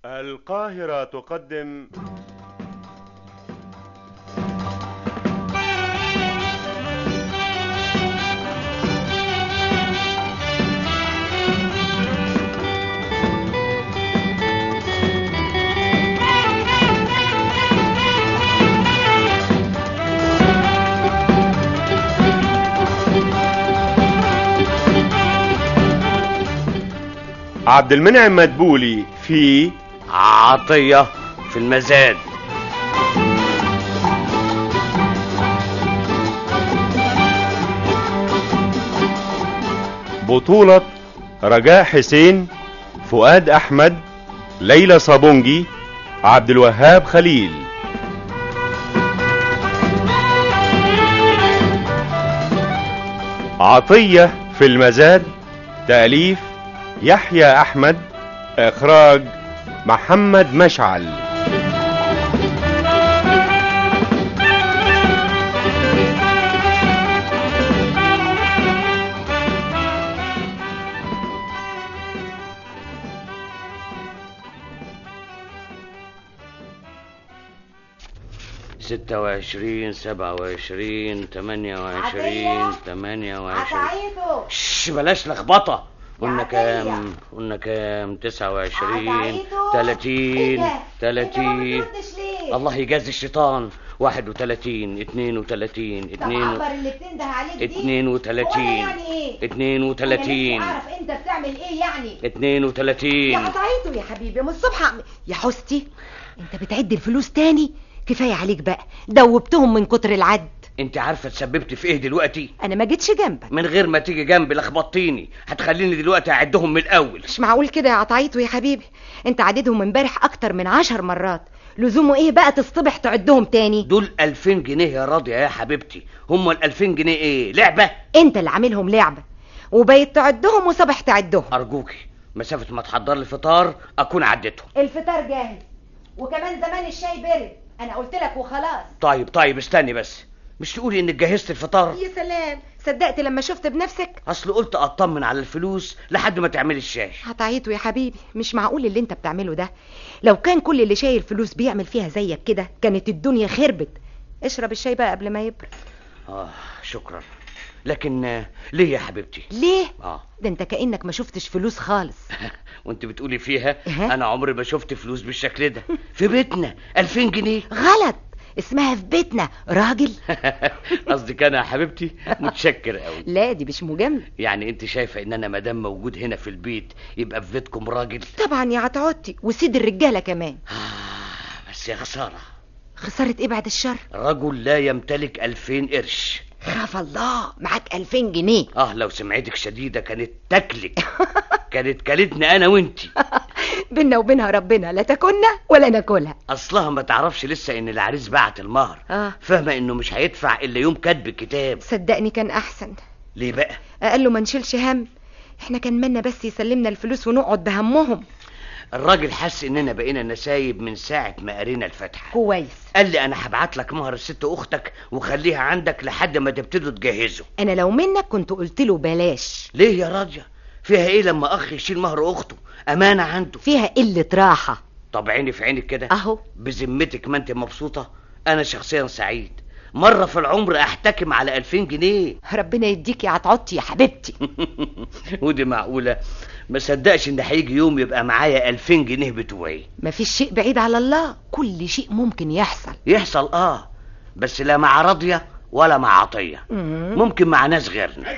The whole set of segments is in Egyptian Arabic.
القاهرة تقدم عبد المنعم مدبولي في عطية في المزاد بطولة رجاء حسين فؤاد أحمد ليلى صابونجي عبد الوهاب خليل عطية في المزاد تأليف يحيى أحمد إخراج محمد مشعل ستة وعشرين سبعة وعشرين تمانية وعشرين عطية؟ تمانية وعشرين عطايته شش بلاش لخبطة قلنا عطية. كام قلنا كام تسعة وعشرين عطايته؟ تلاتين إيه ده؟ انت ما تلاتين بتردش ليه الله يجازي الشيطان واحد وتلاتين اتنين وتلاتين طب اتنين عبر اللي بتنده عليك دي اتنين هو وتلاتين أنا يعني ايه اتنين أنا وتلاتين نفسي اعرف انت بتعمل ايه يعني اتنين يا وتلاتين قطعيته يا حبيبي من الصبح عم- يا حستي انت بتعد الفلوس تاني كفايه عليك بقى دوبتهم من كتر العد انت عارفة تسببت في ايه دلوقتي انا ما جيتش جنبك من غير ما تيجي جنبي لخبطتيني هتخليني دلوقتي اعدهم من الاول مش معقول كده يا قطعيته يا حبيبي انت عددهم امبارح اكتر من عشر مرات لزومه ايه بقى تصطبح تعدهم تاني دول 2000 جنيه يا راضية يا حبيبتي هم ال 2000 جنيه ايه لعبة انت اللي عاملهم لعبه وبقيت تعدهم وصبح تعدهم ارجوكي مسافة ما تحضر لي فطار اكون عديتهم الفطار جاهز وكمان زمان الشاي برد انا قلت لك وخلاص طيب طيب استني بس مش تقولي انك جهزت الفطار يا سلام صدقت لما شفت بنفسك اصل قلت اطمن على الفلوس لحد ما تعملي الشاي قطعيته يا حبيبي مش معقول اللي انت بتعمله ده لو كان كل اللي شايل فلوس بيعمل فيها زيك كده كانت الدنيا خربت اشرب الشاي بقى قبل ما يبرد اه شكرا لكن آه، ليه يا حبيبتي ليه اه ده انت كأنك ما شفتش فلوس خالص وانت بتقولي فيها إيه؟ انا عمري ما شفت فلوس بالشكل ده في بيتنا 2000 جنيه غلط اسمها في بيتنا راجل قصدك انا يا حبيبتي متشكر قوي لا دي مش مجاملة يعني انت شايفه ان انا مادام موجود هنا في البيت يبقى في بيتكم راجل طبعا يا عطعوتي وسيد الرجالة كمان آه بس يا خساره خسارة ايه بعد الشر رجل لا يمتلك ألفين قرش خاف الله معاك ألفين جنيه اه لو سمعتك شديدة كانت تاكلك كانت كلتني انا وانتي بينا وبينها ربنا لا تاكلنا ولا ناكلها اصلها ما تعرفش لسه ان العريس بعت المهر اه فاهمة انه مش هيدفع الا يوم كاتب الكتاب صدقني كان احسن ليه بقى قال له ما نشيلش هم احنا كان منا بس يسلمنا الفلوس ونقعد بهمهم الراجل حس اننا بقينا نسايب من ساعة ما قرينا الفاتحة كويس قال لي انا هبعت لك مهر الست اختك وخليها عندك لحد ما تبتدوا تجهزوا انا لو منك كنت قلت له بلاش ليه يا راجية فيها ايه لما اخ يشيل مهر اخته امانة عنده فيها قلة راحة طب عيني في عينك كده اهو بذمتك ما انت مبسوطة انا شخصيا سعيد مرة في العمر احتكم على ألفين جنيه ربنا يديك يا عطعطي يا حبيبتي ودي معقولة ما صدقش ان هيجي يوم يبقى معايا ألفين جنيه بتوعي مفيش شيء بعيد على الله كل شيء ممكن يحصل يحصل اه بس لا مع راضية ولا مع عطية مم. ممكن مع ناس غيرنا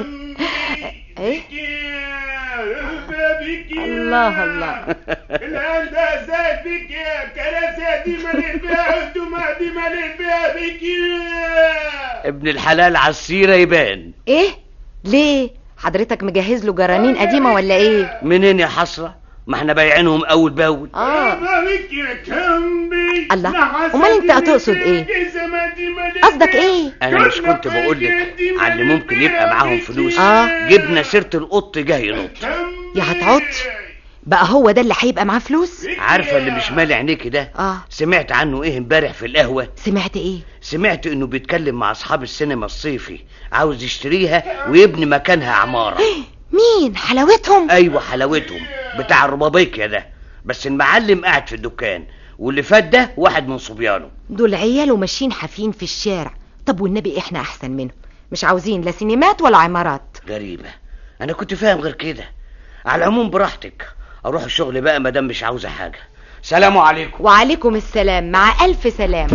ايه الله الله الآن ده زاد بك يا كراسة دي مالي بيها هدومها دي مالي بيها بك ابن الحلال على السيرة يبان ايه ليه حضرتك مجهز له جرانين قديمة ولا ايه منين يا حسرة ما احنا بايعينهم اول باول اه بك يا كمبي الله، نحاسة أمال أنت دي هتقصد مالي إيه؟ بيها، جزمة دي مالي قصدك بيها. ايه انا مش كنت بقول لك على اللي ممكن يبقى معاهم فلوس آه. جبنا سيرة القط جاي ينط كمبي. يا هتعط بقى هو ده اللي هيبقى معاه فلوس عارفة اللي مش مالي عينيكي ده اه سمعت عنه ايه امبارح في القهوة سمعت ايه سمعت انه بيتكلم مع اصحاب السينما الصيفي عاوز يشتريها ويبني مكانها عمارة مين حلاوتهم ايوه حلاوتهم بتاع الربابيكيا ده بس المعلم قاعد في الدكان واللي فات ده واحد من صبيانه دول عيال وماشيين حافين في الشارع طب والنبي احنا احسن منهم مش عاوزين لا سينمات ولا عمارات غريبة انا كنت فاهم غير كده على العموم براحتك اروح الشغل بقى مادام مش عاوزة حاجة سلام عليكم وعليكم السلام مع الف سلام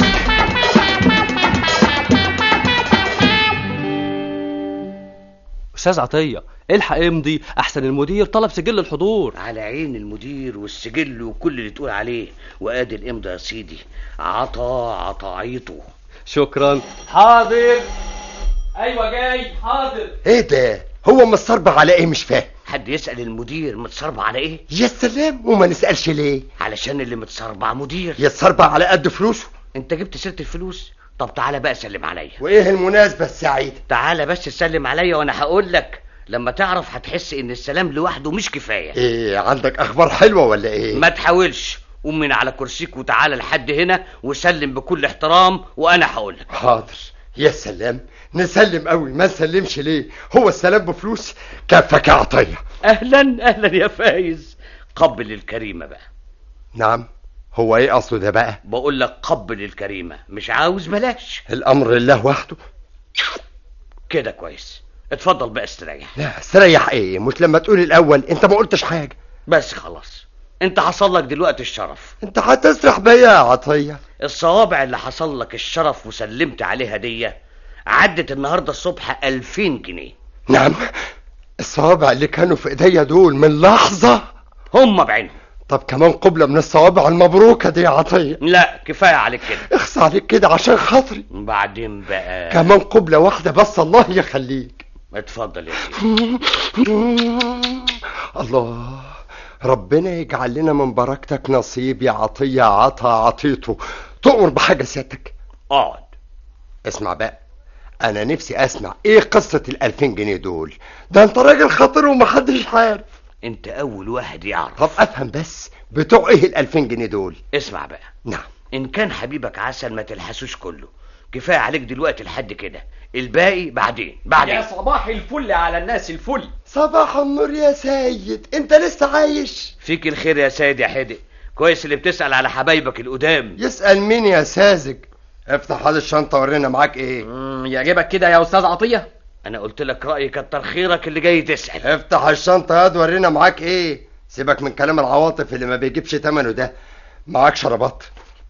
استاذ عطيه الحق امضي احسن المدير طلب سجل الحضور على عين المدير والسجل وكل اللي تقول عليه وادي الامضة يا سيدي عطا عطايته شكرا حاضر ايوه جاي حاضر ايه ده هو متصربع على ايه مش فاهم حد يسأل المدير متصربع على ايه يا سلام وما نسألش ليه علشان اللي متصربع مدير يتصربع على قد فلوسه انت جبت سيرة الفلوس طب تعالى بقى سلم عليا وايه المناسبة السعيدة تعالى بس سلم عليا وانا هقول لك لما تعرف هتحس ان السلام لوحده مش كفاية ايه عندك اخبار حلوة ولا ايه ما تحاولش قوم من على كرسيك وتعالى لحد هنا وسلم بكل احترام وانا هقول لك حاضر يا سلام نسلم قوي ما نسلمش ليه هو السلام بفلوس كفك يا عطية اهلا اهلا يا فايز قبل الكريمة بقى نعم هو ايه اصله ده بقى بقول لك قبل الكريمة مش عاوز بلاش الامر لله وحده كده كويس اتفضل بقى استريح لا استريح ايه مش لما تقول الاول انت ما قلتش حاجة بس خلاص انت حصل لك دلوقتي الشرف انت هتسرح بيا يا عطية الصوابع اللي حصل لك الشرف وسلمت عليها دي عدت النهاردة الصبح ألفين جنيه نعم الصوابع اللي كانوا في ايديا دول من لحظة هم بعينهم طب كمان قبلة من الصوابع المبروكة دي يا عطية لا كفاية عليك كده اخص عليك كده عشان خاطري بعدين بقى كمان قبلة واحدة بس الله يخليك اتفضل يا سيدي الله ربنا يجعل لنا من بركتك نصيب يا عطية عطا عطيته تؤمر بحاجة سيادتك اقعد اسمع بقى انا نفسي اسمع ايه قصة الالفين جنيه دول ده انت راجل خطير ومحدش عارف انت اول واحد يعرف طب افهم بس بتوع ايه الالفين جنيه دول اسمع بقى نعم ان كان حبيبك عسل ما تلحسوش كله كفاية عليك دلوقتي لحد كده الباقي بعدين بعدين صباح الفل على الناس الفل صباح النور يا سيد انت لسه عايش فيك الخير يا سيد يا حدق كويس اللي بتسأل على حبايبك القدام يسأل مين يا ساذج افتح هذه الشنطة ورينا معاك ايه يعجبك كده يا استاذ عطيه انا قلت لك رأيي كتر خيرك اللي جاي تسأل افتح الشنطة يا ورينا معاك ايه سيبك من كلام العواطف اللي ما بيجيبش تمنه ده معاك شرابات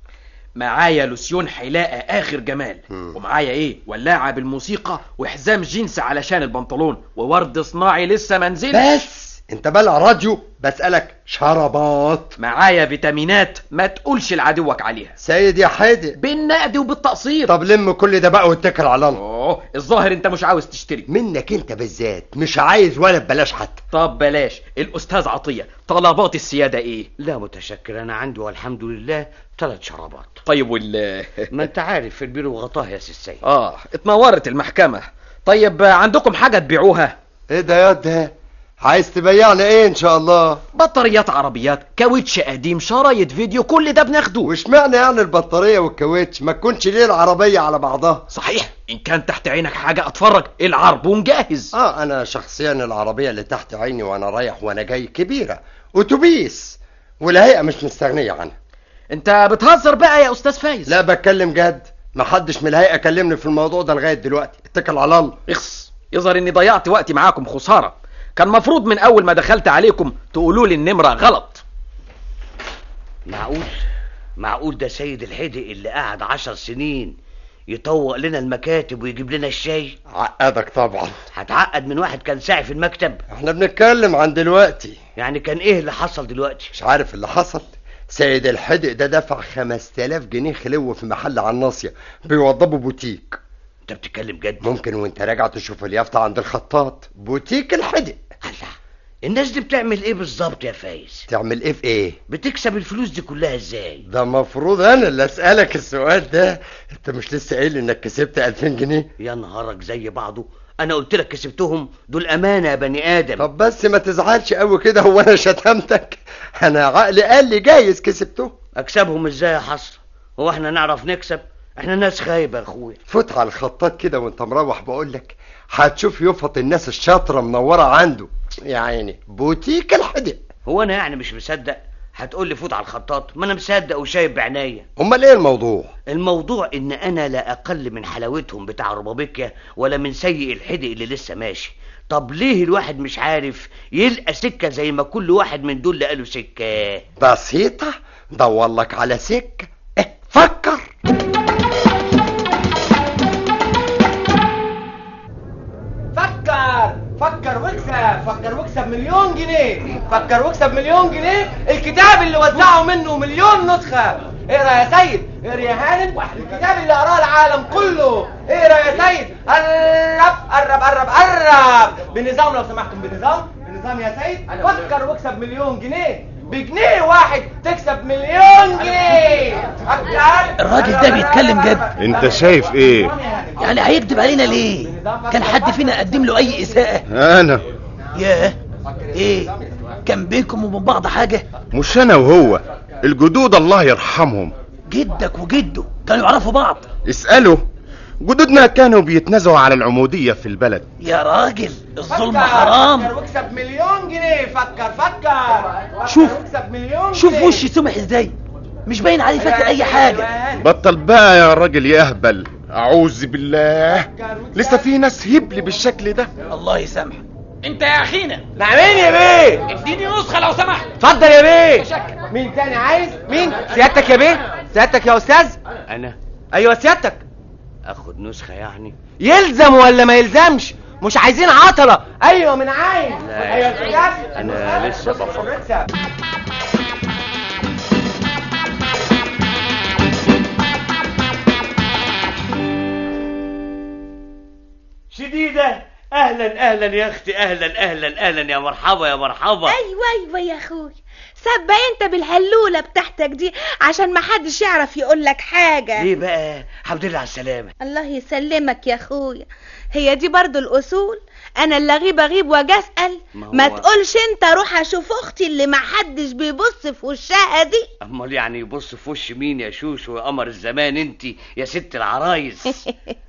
معايا لوسيون حلاقة آخر جمال مم. ومعايا إيه ولاعة بالموسيقى وحزام جينز علشان البنطلون وورد صناعي لسه منزل بس انت بلع راديو بسألك شرابات معايا فيتامينات ما تقولش لعدوك عليها سيد يا حادق بالنقد وبالتقسيط طب لم كل ده بقى واتكل على الله أوه الظاهر أنت مش عاوز تشتري منك انت بالذات مش عايز ولا ببلاش حتى طب بلاش الأستاذ عطية طلبات السيادة إيه لا متشكر انا عندي والحمد لله ثلاث شرابات طيب وال ما انت عارف في البير وغطاه يا سي السيد آه اتنورت المحكمة طيب عندكم حاجة تبيعوها ايه ده يا ده عايز تبيعنا ايه ان شاء الله بطاريات عربيات كاوتش قديم شرايط فيديو كل ده بناخده وش معنى يعني البطارية والكاوتش ما تكونش ليه العربية على بعضها صحيح ان كان تحت عينك حاجة اتفرج العربون جاهز اه انا شخصيا العربية اللي تحت عيني وانا رايح وانا جاي كبيرة اتوبيس والهيئة مش مستغنية عنها انت بتهزر بقى يا استاذ فايز لا بتكلم جد محدش من الهيئة كلمني في الموضوع ده لغاية دلوقتي اتكل على الله اخس يظهر اني ضيعت وقتي معاكم خسارة كان مفروض من اول ما دخلت عليكم تقولوا لي النمرة غلط معقول معقول ده سيد الحدق اللي قعد عشر سنين يطوق لنا المكاتب ويجيب لنا الشاي عقدك طبعا هتعقد من واحد كان ساعي في المكتب احنا بنتكلم عن دلوقتي يعني كان ايه اللي حصل دلوقتي مش عارف اللي حصل سيد الحدق ده دفع 5000 جنيه خلو في محل على الناصية بيوضبوا بوتيك انت بتتكلم جد ممكن وانت راجع تشوف اليافطة عند الخطاط بوتيك الحدق الله الناس دي بتعمل ايه بالظبط يا فايز تعمل ايه في ايه بتكسب الفلوس دي كلها ازاي ده مفروض انا اللي اسألك السؤال ده انت مش لسه قايل انك كسبت 2000 جنيه يا نهارك زي بعضه انا قلت لك كسبتهم دول امانه يا بني ادم طب بس ما تزعلش قوي كده هو انا شتمتك انا عقلي قال لي جايز كسبته اكسبهم ازاي يا حسره هو احنا نعرف نكسب احنا ناس خايبه يا اخويا فوت على الخطاط كده وانت مروح بقول لك هتشوف يفط الناس الشاطره منوره عنده يا عيني بوتيك الحدق هو انا يعني مش مصدق هتقول لي فوت على الخطاط ما انا مصدق وشايف بعناية امال ايه الموضوع الموضوع ان انا لا اقل من حلاوتهم بتاع ربابيكيا ولا من سيء الحدق اللي لسه ماشي طب ليه الواحد مش عارف يلقى سكة زي ما كل واحد من دول لقى له سكة بسيطة دور لك على سكة اه فكر فكر فكر واكسب فكر واكسب مليون جنيه فكر واكسب مليون جنيه الكتاب اللي وزعوا منه مليون نسخة اقرا يا سيد اقرا يا هانم الكتاب اللي قراه العالم كله اقرا يا سيد قرب قرب قرب قرب بنظام لو سمحتم بنظام بنظام يا سيد فكر واكسب مليون جنيه بجنيه واحد تكسب مليون جنيه فكر الراجل ده بيتكلم جد انت شايف ايه يعني هيكذب علينا ليه كان حد فينا قدم له اي اساءة انا ياه ايه كان بينكم وبين بعض حاجة مش انا وهو الجدود الله يرحمهم جدك وجده كانوا يعرفوا بعض اسألوا جدودنا كانوا بيتنازعوا على العمودية في البلد يا راجل الظلم فكر، حرام فكر واكسب مليون جنيه فكر فكر شوف، واكسب مليون شوف جنيه. وشي سمح ازاي مش باين عليه فاكر اي حاجة بطل بقى يا راجل يا اهبل اعوذ بالله لسه في ناس هبل بالشكل ده الله يسامحك انت يا اخينا نعمين يا بيه اديني نسخة لو سمحت اتفضل يا بيه مين تاني عايز مين سيادتك يا بيه سيادتك يا استاذ انا ايوه سيادتك اخد نسخة يعني يلزم ولا ما يلزمش مش عايزين عطلة ايوه من عين لا. ايوه سيادتك أنا لسه بفكر. بفكر شديدة اهلا اهلا يا اختي اهلا اهلا اهلا يا مرحبا يا مرحبا ايوه ايوه يا اخوي سبق انت بالهلوله بتاعتك دي عشان ما حدش يعرف يقول لك حاجه ليه بقى الحمد لله على السلامة الله يسلمك يا اخويا هي دي برضو الاصول انا اللي اغيب اغيب واجي اسال ما هو- ما تقولش انت روح اشوف اختي اللي ما حدش بيبص في وشها دي امال يعني يبص في وش مين يا شوشو يا قمر الزمان انت يا ست العرايس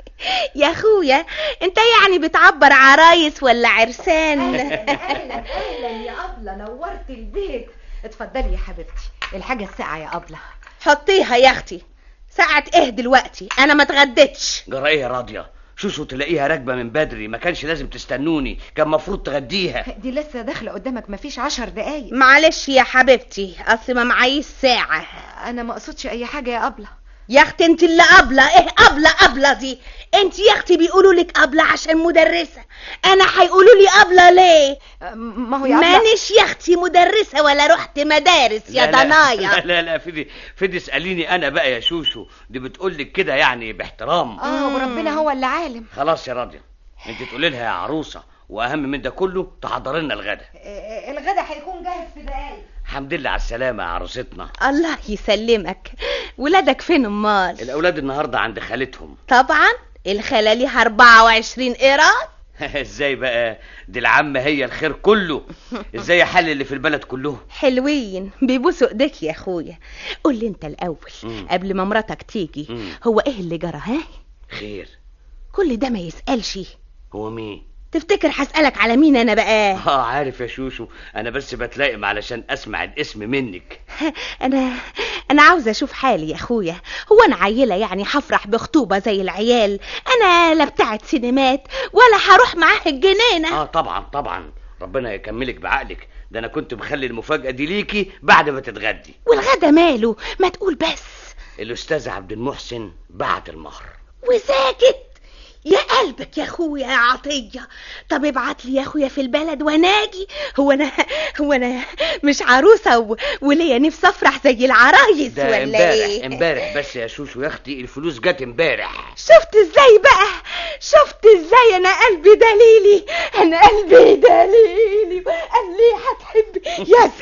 يا اخويا انت يعني بتعبر عرايس ولا عرسان اهلا اهلا يا ابله نورت البيت اتفضلي يا حبيبتي الحاجه الساقعه يا ابله حطيها يا اختي ساعة ايه دلوقتي انا ما اتغديتش جرى ايه يا راضية شوشو تلاقيها راكبة من بدري ما كانش لازم تستنوني كان مفروض تغديها دي لسه داخله قدامك مفيش عشر دقايق معلش يا حبيبتي اصل ما معيش ساعة انا ما اقصدش اي حاجه يا ابله يا اختي انت اللي قبلة ايه قبلة قبلة دي انت يا اختي بيقولوا لك قبلة عشان مدرسة انا هيقولوا لي قبلة ليه ما هو يا ابله مانيش يا اختي مدرسة ولا رحت مدارس يا لا لا- ضنايا لا لا لا فدي فدي اسأليني انا بقى يا شوشو دي بتقول لك كده يعني باحترام اه وربنا هو اللي عالم خلاص يا راضية انت تقولي لها يا عروسة واهم من ده كله تحضر لنا الغدا آه، الغدا هيكون جاهز في دقايق الحمد لله على السلامة يا عروستنا الله يسلمك ولادك فين امال الاولاد النهاردة عند خالتهم طبعا الخالة ليها 24 قيراط ازاي بقى دي العمة هي الخير كله ازاي حل اللي في البلد كله حلوين بيبوسوا ايديك يا اخويا قول لي انت الاول مم. قبل ما مراتك تيجي مم. هو ايه اللي جرى ها خير كل ده ما يسالش هو مين تفتكر هسالك على مين انا بقى اه عارف يا شوشو انا بس بتلائم علشان اسمع الاسم منك انا انا عاوزه اشوف حالي يا اخويا هو انا عيله يعني هفرح بخطوبه زي العيال انا لا بتاعت سينمات ولا هروح معاه الجنينه اه طبعا طبعا ربنا يكملك بعقلك ده انا كنت مخلي المفاجأة دي ليكي بعد ما تتغدي والغدا ماله ما تقول بس الاستاذ عبد المحسن بعت المهر وساكت يا قلبك يا اخويا يا عطيه طب ابعت لي يا اخويا في البلد وناجي هو انا هو انا مش عروسه و... وليا نفسي افرح زي العرايس ده ولا امبارح ايه امبارح بس يا شوشو يا اختي الفلوس جت امبارح شفت ازاي بقى شفت ازاي انا قلبي دليلي انا قلبي دليلي قال لي هتحبي يا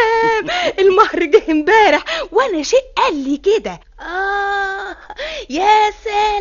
سلام المهر جه امبارح وانا شيء قال لي كده اه يا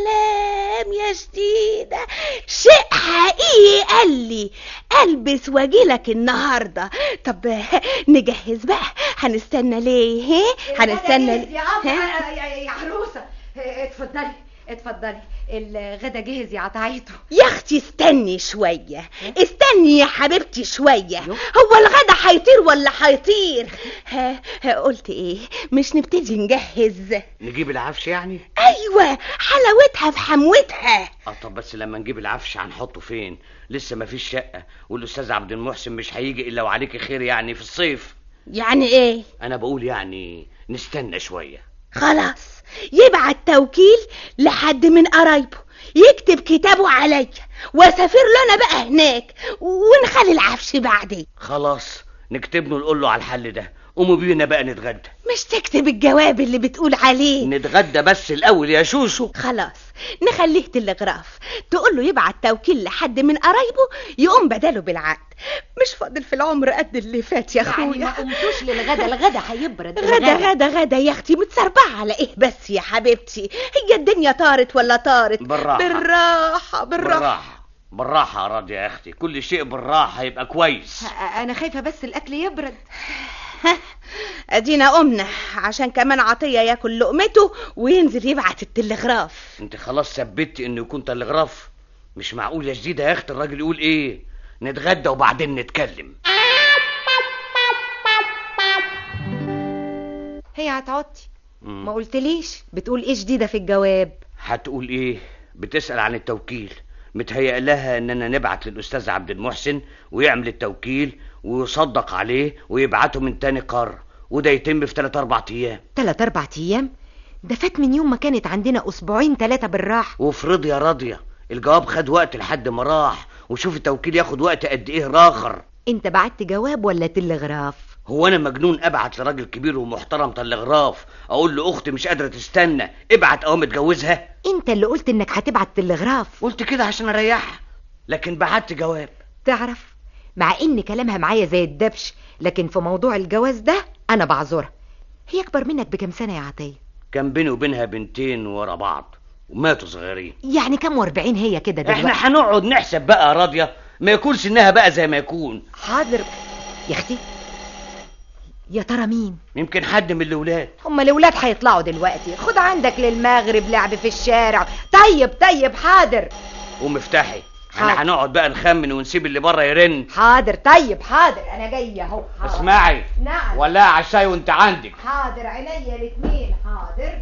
سلام يا شديدة شيء حقيقي قال لي البس واجيلك النهارده طب نجهز بقى هنستنى ليه ها؟ هنستنى الغدا جاهز ليه؟ يا ابله ها؟ يا- يا يا عروسه آه، اتفضلي اتفضلي الغدا جهز يا عطايته يا اختي استني شوية استني يا حبيبتي شوية هو الغدا هيطير ولا هيطير ها ها قلت ايه مش نبتدي نجهز نجيب العفش يعني ايوه حلاوتها في حموتها اه طب بس لما نجيب العفش هنحطه فين لسه ما فيش شقه والاستاذ عبد المحسن مش هيجي الا وعليك خير يعني في الصيف يعني ايه انا بقول يعني نستنى شويه خلاص يبعت توكيل لحد من قرايبه يكتب كتابه عليا واسافر له انا بقى هناك ونخلي العفش بعدين خلاص نكتب له نقول له على الحل ده قوموا بينا بقى نتغدى مش تكتب الجواب اللي بتقول عليه نتغدى بس الاول يا شوشو خلاص نخليه تلغراف تقول له يبعت توكيل لحد من قرايبه يقوم بداله بالعقد مش فاضل في العمر قد اللي فات يا يعني ما اخويا قمتوش للغدا الغدا هيبرد غدا غدا غدا يا اختي متسربعه على ايه بس يا حبيبتي هي الدنيا طارت ولا طارت بالراحة. بالراحه بالراحه بالراحه بالراحه يا راضي يا اختي كل شيء بالراحه يبقى كويس انا خايفه بس الاكل يبرد ادينا قمنا عشان كمان عطيه ياكل لقمته وينزل يبعت التلغراف انت خلاص ثبتي انه يكون تلغراف مش معقول يا جديده يا اختي الراجل يقول ايه نتغدى وبعدين نتكلم هي هتعطي مم. ما قلتليش بتقول ايه جديده في الجواب هتقول ايه بتسأل عن التوكيل متهيأ لها اننا نبعت للاستاذ عبد المحسن ويعمل التوكيل ويصدق عليه ويبعته من تاني قارة وده يتم في 3 4 ايام تلات اربع ايام ده فات من يوم ما كانت عندنا اسبوعين ثلاثه بالراحه وافرض يا راضية الجواب خد وقت لحد ما راح وشوف التوكيل ياخد وقت قد ايه راخر انت بعت جواب ولا تلغراف هو انا مجنون ابعت لراجل كبير ومحترم تلغراف اقول له اختي مش قادره تستنى ابعت اهو متجوزها انت اللي قلت انك هتبعت تلغراف قلت كده عشان اريحها لكن بعت جواب تعرف مع ان كلامها معايا زي الدبش لكن في موضوع الجواز ده انا بعذرها هي اكبر منك بكام سنه يا عطيه كان بيني وبينها بنتين ورا بعض وماتوا صغيرين يعني كام واربعين هي كده دلوقتي احنا هنقعد نحسب بقى يا راضيه ما يكونش انها بقى زي ما يكون حاضر يا اختي يا ترى مين يمكن حد من الاولاد هما الاولاد هيطلعوا دلوقتي خد عندك للمغرب لعب في الشارع طيب طيب حاضر ومفتاحي حاضر. احنا هنقعد بقى نخمن ونسيب اللي بره يرن حاضر طيب حاضر انا جايه اهو حاضر. اسمعي نعم ولا على الشاي وانت عندك حاضر عينيا الاثنين حاضر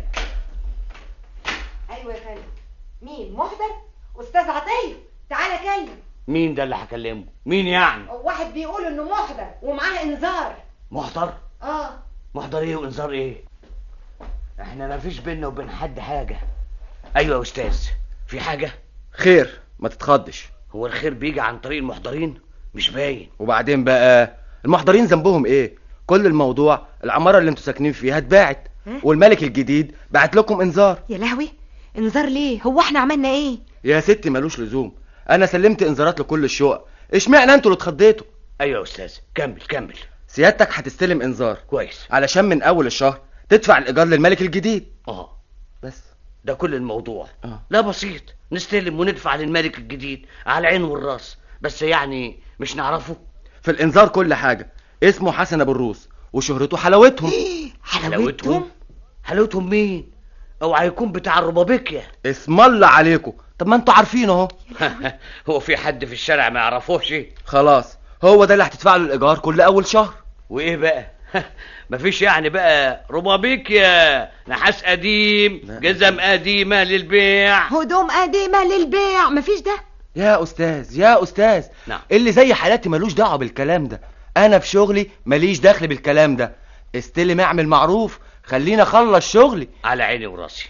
ايوه يا فندم مين محضر استاذ عطيه تعالى كلم مين ده اللي هكلمه مين يعني واحد بيقول انه محضر ومعاه انذار محضر اه محضر ايه وانذار ايه احنا ما فيش بينا وبين حد حاجه ايوه يا استاذ في حاجه خير ما تتخضش هو الخير بيجي عن طريق المحضرين مش باين وبعدين بقى المحضرين ذنبهم ايه كل الموضوع العمارة اللي انتوا ساكنين فيها اتباعت ها؟ والملك الجديد بعت لكم انذار يا لهوي انذار ليه هو احنا عملنا ايه يا ستي ملوش لزوم انا سلمت انذارات لكل الشقق اشمعنى انتوا اللي اتخضيتوا ايوه يا استاذ كمل كمل سيادتك هتستلم انذار كويس علشان من اول الشهر تدفع الايجار للملك الجديد اه بس ده كل الموضوع اه لا بسيط نستلم وندفع للملك الجديد على العين والراس بس يعني مش نعرفه في الانذار كل حاجة اسمه حسن ابو الروس وشهرته حلاوتهم حلاوتهم حلاوتهم مين اوعى يكون بتاع الربابيكيا اسم الله عليكم طب ما انتوا عارفين اهو هو في حد في الشارع ما يعرفوش خلاص هو ده اللي هتدفع له الايجار كل اول شهر وايه بقى مفيش يعني بقى ربابيكيا نحاس قديم جزم قديمة للبيع هدوم قديمه للبيع مفيش ده يا استاذ يا استاذ نعم. اللي زي حالاتي ملوش دعوه بالكلام ده انا في شغلي ماليش دخل بالكلام ده استلم اعمل معروف خليني اخلص شغلي على عيني وراسي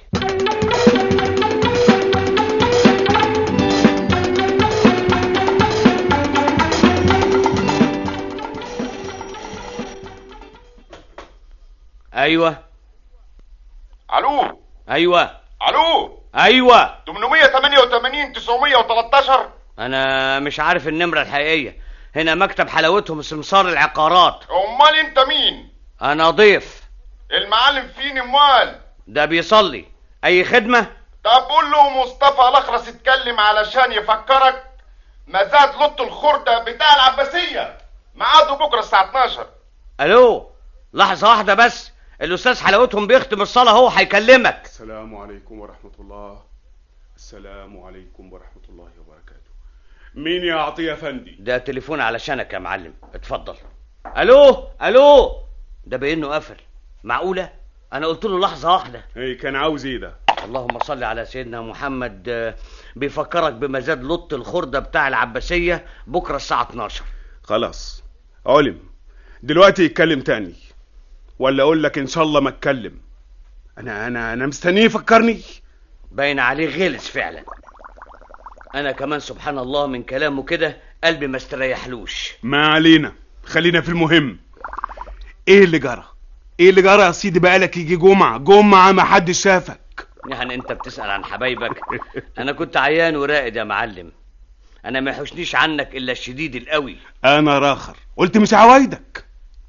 ايوه الو ايوه الو ايوه 888 913 انا مش عارف النمرة الحقيقية هنا مكتب حلاوتهم سمسار العقارات امال انت مين انا ضيف المعلم فين امال ده بيصلي اي خدمة طب قول له مصطفى الاخرس اتكلم علشان يفكرك مزاد لط الخردة بتاع العباسية ميعاده بكرة الساعة 12 الو لحظة واحدة بس الاستاذ حلاوتهم بيختم الصلاة هو هيكلمك السلام عليكم ورحمة الله السلام عليكم ورحمة الله وبركاته مين يا عطية فندي ده تليفون علشانك يا معلم اتفضل الو الو ده بانه قفل معقوله انا قلت له لحظه واحده ايه كان عاوز ايه ده اللهم صل على سيدنا محمد آه، بيفكرك بمزاد لط الخردة بتاع العباسية بكرة الساعة 12 خلاص علم دلوقتي يتكلم تاني ولا اقول لك ان شاء الله ما اتكلم انا انا انا مستنيه يفكرني باين عليه غلس فعلا انا كمان سبحان الله من كلامه كده قلبي ما استريحلوش ما علينا خلينا في المهم ايه اللي جرى ايه اللي جرى يا سيدي بقالك يجي جمعة جمعة ما حدش شافك يعني انت بتسأل عن حبايبك انا كنت عيان وراقد يا معلم انا ما يحوشنيش عنك الا الشديد القوي انا راخر قلت مش عوايدك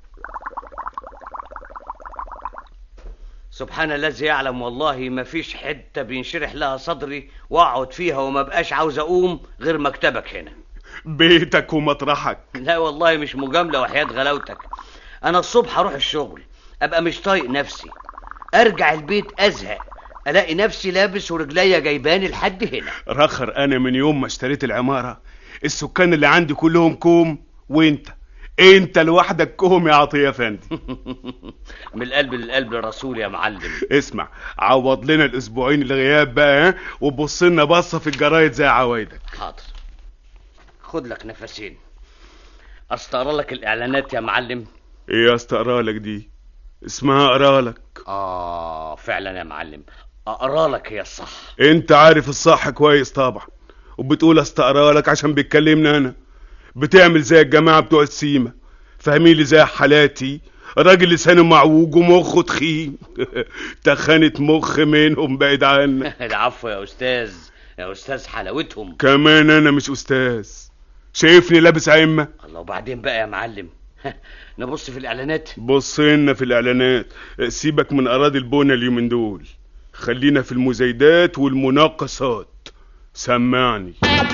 سبحان الذي يعلم والله ما فيش حتة بينشرح لها صدري واقعد فيها وما بقاش عاوز اقوم غير مكتبك هنا بيتك ومطرحك لا والله مش مجاملة وحياة غلاوتك انا الصبح اروح الشغل ابقى مش طايق نفسي ارجع البيت ازهق الاقي نفسي لابس ورجليا جايباني لحد هنا راخر انا من يوم ما اشتريت العمارة السكان اللي عندي كلهم كوم وانت انت لوحدك كوم يا عطية فندي من القلب للقلب الرسول يا معلم اسمع عوض لنا الاسبوعين الغياب بقى ها وبص لنا بصه في الجرايد زي عوايدك حاضر خد لك نفسين استقرا لك الاعلانات يا معلم ايه استقرا لك دي اسمها اقرا لك اه فعلا يا معلم اقرا لك هي الصح انت عارف الصح كويس طبعا وبتقول استقرا لك عشان بيتكلمنا انا بتعمل زي الجماعه بتوع السيما فاهمين لي زي حالاتي راجل لسانه معوج ومخه تخين تخانة مخ منهم بعيد عنك العفو يا استاذ يا استاذ حلاوتهم كمان انا مش استاذ شايفني لابس عمة الله وبعدين بقى يا معلم نبص في الاعلانات بص لنا في الاعلانات سيبك من اراضي البنا اليومين دول خلينا في المزايدات والمناقصات سمعني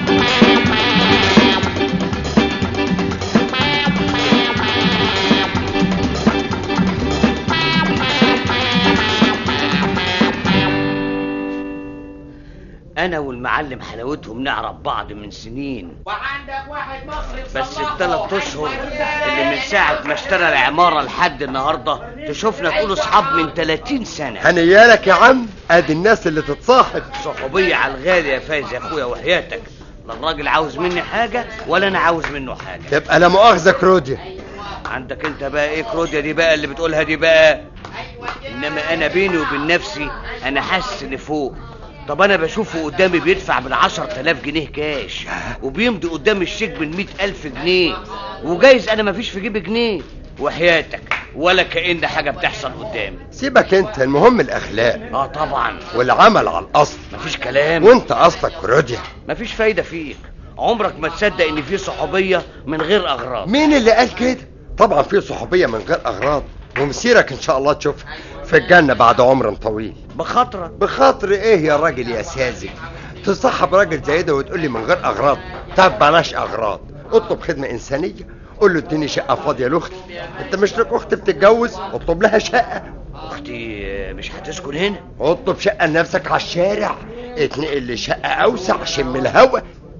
انا والمعلم حلاوتهم نعرف بعض من سنين وعندك واحد مخرج بس الثلاث اشهر اللي من ساعة ما اشترى العمارة لحد النهاردة تشوفنا تقول اصحاب من 30 سنة هنيالك يا عم ادي الناس اللي تتصاحب صحوبية على الغالي يا فايز يا اخويا وحياتك لا الراجل عاوز مني حاجة ولا انا عاوز منه حاجة تبقى لا مؤاخذة كروديا عندك انت بقى ايه كروديا دي بقى اللي بتقولها دي بقى انما انا بيني وبين نفسي انا حاسس ان فوق طب انا بشوفه قدامي بيدفع بالعشر تلاف جنيه كاش وبيمضي قدام الشيك بالمئة الف جنيه وجايز انا مفيش في جيبي جنيه وحياتك ولا كأن حاجة بتحصل قدامي سيبك انت المهم الاخلاق اه طبعا والعمل على الاصل مفيش كلام وانت اصلك كروديا مفيش فايدة فيك عمرك ما تصدق ان في صحوبية من غير اغراض مين اللي قال كده طبعا في صحوبية من غير اغراض ومسيرك ان شاء الله تشوفها في الجنة بعد عمر طويل بخاطرك بخاطر ايه يا راجل يا ساذج تصاحب راجل زي ده وتقول لي من غير اغراض طب بلاش اغراض اطلب خدمة انسانية قول له اديني شقة فاضية لاختي انت مش لك اخت بتتجوز اطلب لها شقة اختي مش هتسكن هنا اطلب شقة لنفسك على الشارع اتنقل لشقة اوسع شم الهوا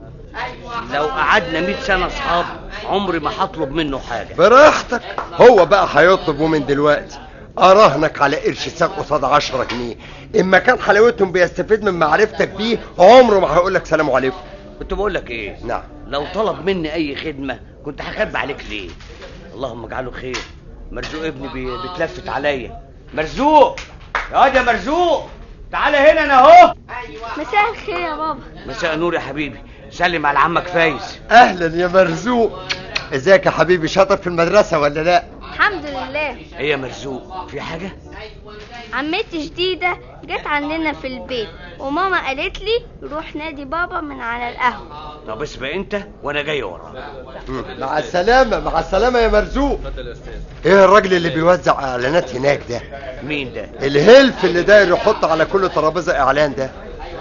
لو قعدنا 100 سنة اصحاب عمري ما هطلب منه حاجة براحتك هو بقى هيطلبه من دلوقتي اراهنك على قرش ساق قصاد 10 جنيه اما كان حلاوتهم بيستفيد من معرفتك بيه عمره ما هيقول لك سلام عليكم كنت بقول لك ايه نعم لو طلب مني اي خدمة كنت هخبي عليك ليه اللهم اجعله خير مرزوق ابني بي... بيتلفت عليا مرزوق يا واد يا مرزوق تعالى هنا انا اهو مساء الخير يا بابا مساء نور يا حبيبي سلم على عمك فايز اهلا يا مرزوق ازيك يا حبيبي شاطر في المدرسة ولا لا الحمد لله ايه يا مرزوق في حاجة عمتي جديدة جت عندنا في البيت وماما قالت لي روح نادي بابا من على القهوة طب اسبق انت وانا جاي وراك مع السلامة مع السلامة يا مرزوق ايه الراجل اللي بيوزع اعلانات هناك ده مين ده الهلف اللي داير يحط على كل ترابيزة اعلان ده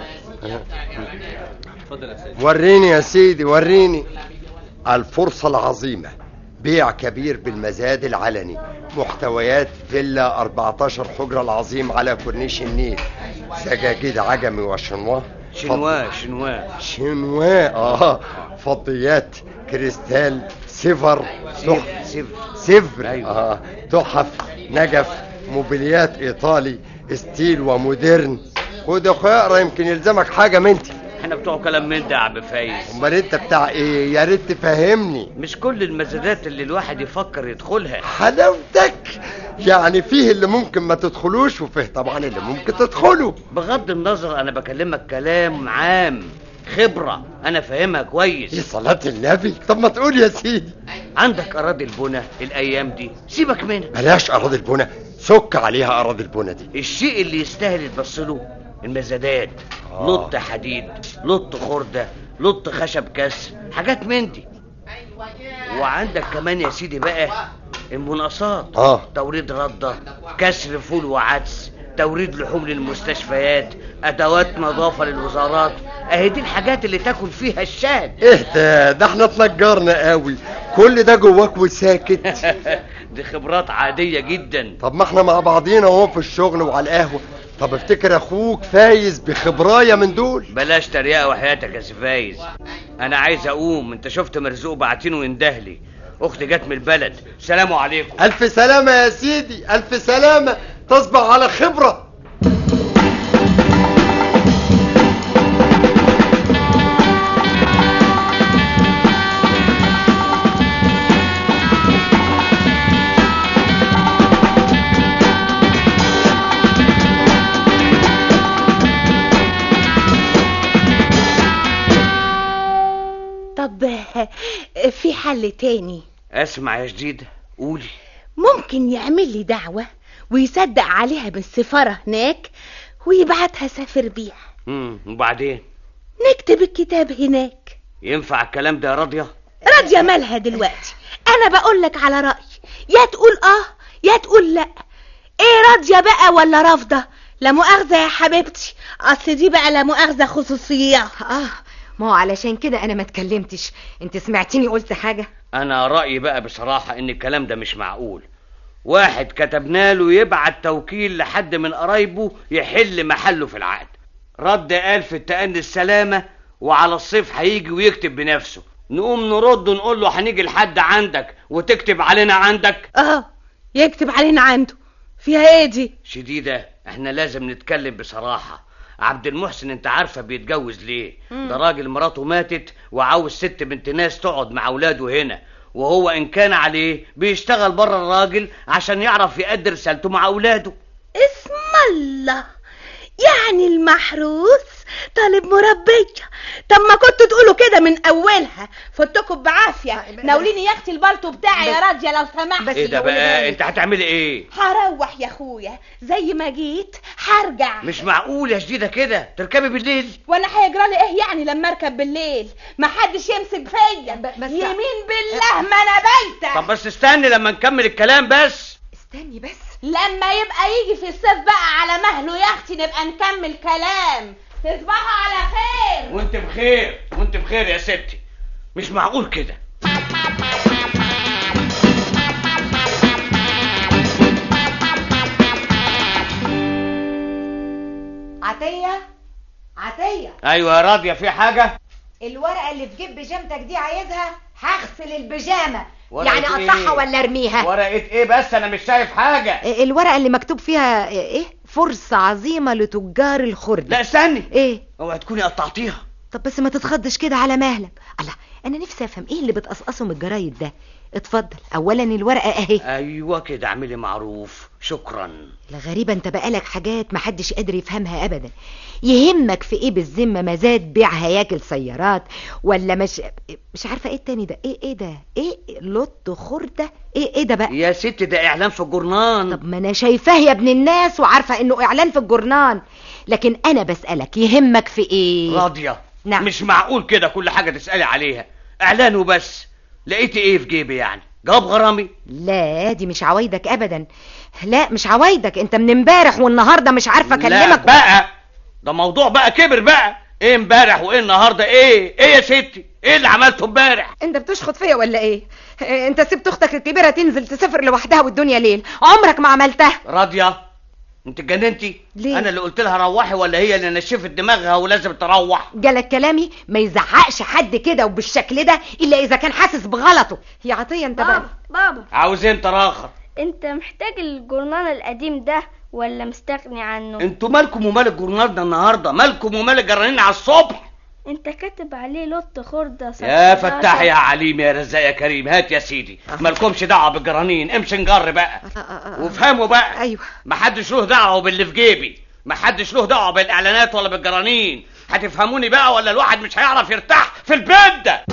وريني يا سيدي وريني الفرصة العظيمة بيع كبير بالمزاد العلني محتويات فيلا 14 حجرة العظيم على كورنيش النيل سجاجيد عجمي وشنواه شنوا شنوا شنوا اه فضيات كريستال سيفر تحف سيفر سيفر اه تحف نجف موبيليات ايطالي ستيل ومودرن خد يا اخويا اقرا يمكن يلزمك حاجه منتي احنا بتوع كلام من ده يا عم فايز امال انت بتاع ايه يا ريت تفهمني مش كل المزادات اللي الواحد يفكر يدخلها حلاوتك يعني فيه اللي ممكن ما تدخلوش وفيه طبعا اللي ممكن تدخله بغض النظر انا بكلمك كلام عام خبرة انا فاهمها كويس يا صلاة النبي طب ما تقول يا سيدي عندك اراضي البنى الايام دي سيبك منها بلاش اراضي البنى سك عليها اراضي البنى دي الشيء اللي يستاهل يتبص له المزادات آه. لط حديد لط خردة لط خشب كسر حاجات من دي وعندك كمان يا سيدي بقى المناقصات اه توريد ردة كسر فول وعدس توريد لحوم للمستشفيات ادوات نظافة للوزارات اهي دي الحاجات اللي تاكل فيها الشاد ايه ده ده احنا اتنجرنا قوي كل ده جواك وساكت دي خبرات عادية جدا طب ما احنا مع بعضينا اهو في الشغل وعلى القهوة طب افتكر اخوك فايز بخبرايه من دول بلاش تريقة وحياتك يا سي فايز انا عايز اقوم انت شفت مرزوق بعتينه يندهلي اختي جت من البلد سلام عليكم الف سلامة يا سيدي الف سلامة تصبح على خبرة طب في حل تاني اسمع يا جديدة قولي ممكن يعمل لي دعوة ويصدق عليها بالسفارة هناك ويبعتها سافر بيها امم وبعدين نكتب الكتاب هناك ينفع الكلام ده يا راضية راضية مالها دلوقتي انا بقولك على رأي يا تقول اه يا تقول لا ايه راضية بقى ولا رافضة لا مؤاخذة يا حبيبتي اصل دي بقى لا مؤاخذة خصوصيات اه ما هو علشان كده انا ما اتكلمتش انت سمعتيني قلت حاجة انا رأيي بقى بصراحة ان الكلام ده مش معقول واحد كتبنا له يبعت توكيل لحد من قرايبه يحل محله في العقد رد قال في التأني السلامة وعلى الصيف هيجي ويكتب بنفسه نقوم نرد ونقول له هنيجي لحد عندك وتكتب علينا عندك اه يكتب علينا عنده فيها ايه دي شديدة احنا لازم نتكلم بصراحة عبد المحسن انت عارفة بيتجوز ليه مم. ده راجل مراته ماتت وعاوز ست بنت ناس تقعد مع اولاده هنا وهو ان كان عليه بيشتغل بره الراجل عشان يعرف يأدي رسالته مع اولاده اسم الله يعني المحروس طالب مربية طب ما كنتوا تقولوا كده من اولها فتكم بعافية ناوليني يا اختي البلطو بتاعي يا راضية لو سمحت ايه ده بقى انت هتعملي ايه هروح يا اخويا زي ما جيت هرجع مش معقول يا شديدة كده تركبي بالليل وانا هيجرى لي ايه يعني لما اركب بالليل ما حدش يمسك فيا يمين بالله ما انا بايته طب بس استني لما نكمل الكلام بس استني بس لما يبقى يجي في الصيف بقى على مهله يا اختي نبقى نكمل كلام تصبحوا على خير وانت بخير وانت بخير يا ستي مش معقول كده عطية عطية ايوه يا راضية في حاجة الورقة اللي في جيب بيجامتك دي عايزها هغسل البيجامة ورقة يعني إيه؟ اقطعها ولا ارميها ورقة ايه بس انا مش شايف حاجة الورقة اللي مكتوب فيها ايه فرصة عظيمة لتجار الخردة لا استني ايه اوعي تكوني قطعتيها طب بس ما تتخضش كده على مهلك الله انا نفسي افهم ايه اللي بتقصقصه من الجرايد ده اتفضل اولا الورقة اهي ايوه كده اعملي معروف شكرا الغريبة انت بقالك حاجات محدش قادر يفهمها ابدا يهمك في ايه بالذمة مزاد بيع هياكل سيارات ولا مش مش عارفة ايه التاني ده ايه ايه ده ايه لط خردة ايه ايه ده بقى يا ست ده اعلان في الجورنان طب ما انا شايفاه يا ابن الناس وعارفة انه اعلان في الجورنان لكن انا بسألك يهمك في ايه راضية نعم. مش معقول كده كل حاجة تسألي عليها اعلان وبس لقيتي ايه في جيبي يعني جواب غرامي لا دي مش عوايدك ابدا لا مش عوايدك انت من امبارح والنهارده مش عارفه لا اكلمك بقى ده موضوع بقى كبر بقى ايه امبارح وايه النهارده ايه ايه يا ستي ايه اللي عملته امبارح انت بتشخط فيا ولا ايه انت سبت اختك الكبيره تنزل تسافر لوحدها والدنيا ليل عمرك ما عملتها راضية انت اتجننتي ليه؟ انا اللي قلت لها روحي ولا هي اللي نشفت دماغها ولازم تروح جالك كلامي ما يزعقش حد كده وبالشكل ده الا اذا كان حاسس بغلطه يا عطيه انت بقى بابا بابا عاوز انت راخر انت محتاج الجورنال القديم ده ولا مستغني عنه انتوا مالكم ومال الجورنال ده النهارده مالكم ومال الجرانين على الصبح انت كاتب عليه لوت خردة يا 17. فتاح يا عليم يا رزاق يا كريم هات يا سيدي مالكمش دعوه بالجرانين امشي نجر بقى وافهموا بقى ايوه محدش له دعوه باللي في جيبي محدش له دعوه بالاعلانات ولا بالجرانين هتفهموني بقى ولا الواحد مش هيعرف يرتاح في البيت ده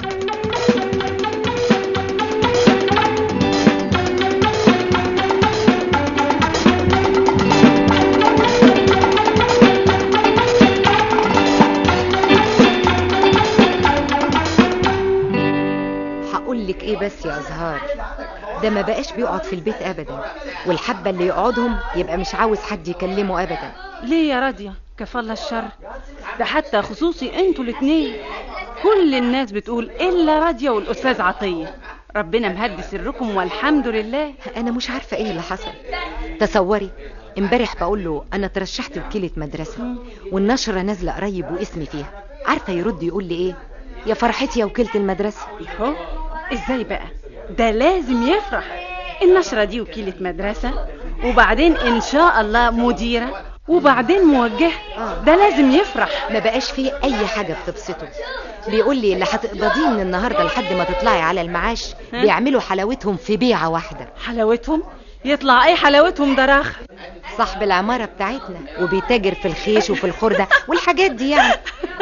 هقول لك ايه بس يا ازهار ده ما بقاش بيقعد في البيت ابدا والحبه اللي يقعدهم يبقى مش عاوز حد يكلمه ابدا ليه يا راضية كفالة الشر ده حتى خصوصي انتوا الاتنين كل الناس بتقول الا راضية والاستاذ عطية ربنا مهدي سركم والحمد لله انا مش عارفه ايه اللي حصل تصوري امبارح بقول له انا ترشحت وكيله مدرسه والنشره نازله قريب واسمي فيها عارفه يرد يقول لي ايه يا فرحتي يا وكيله المدرسه اهو ازاي بقى ده لازم يفرح النشرة دي وكيلة مدرسة وبعدين ان شاء الله مديرة وبعدين موجهة ده لازم يفرح ما بقاش فيه اي حاجه بتبسطه بيقول لي اللي هتقبضيه من النهارده لحد ما تطلعي على المعاش ها؟ بيعملوا حلاوتهم في بيعه واحده حلاوتهم يطلع اي حلاوتهم ده راخ صاحب العماره بتاعتنا وبيتاجر في الخيش وفي الخرده والحاجات دي يعني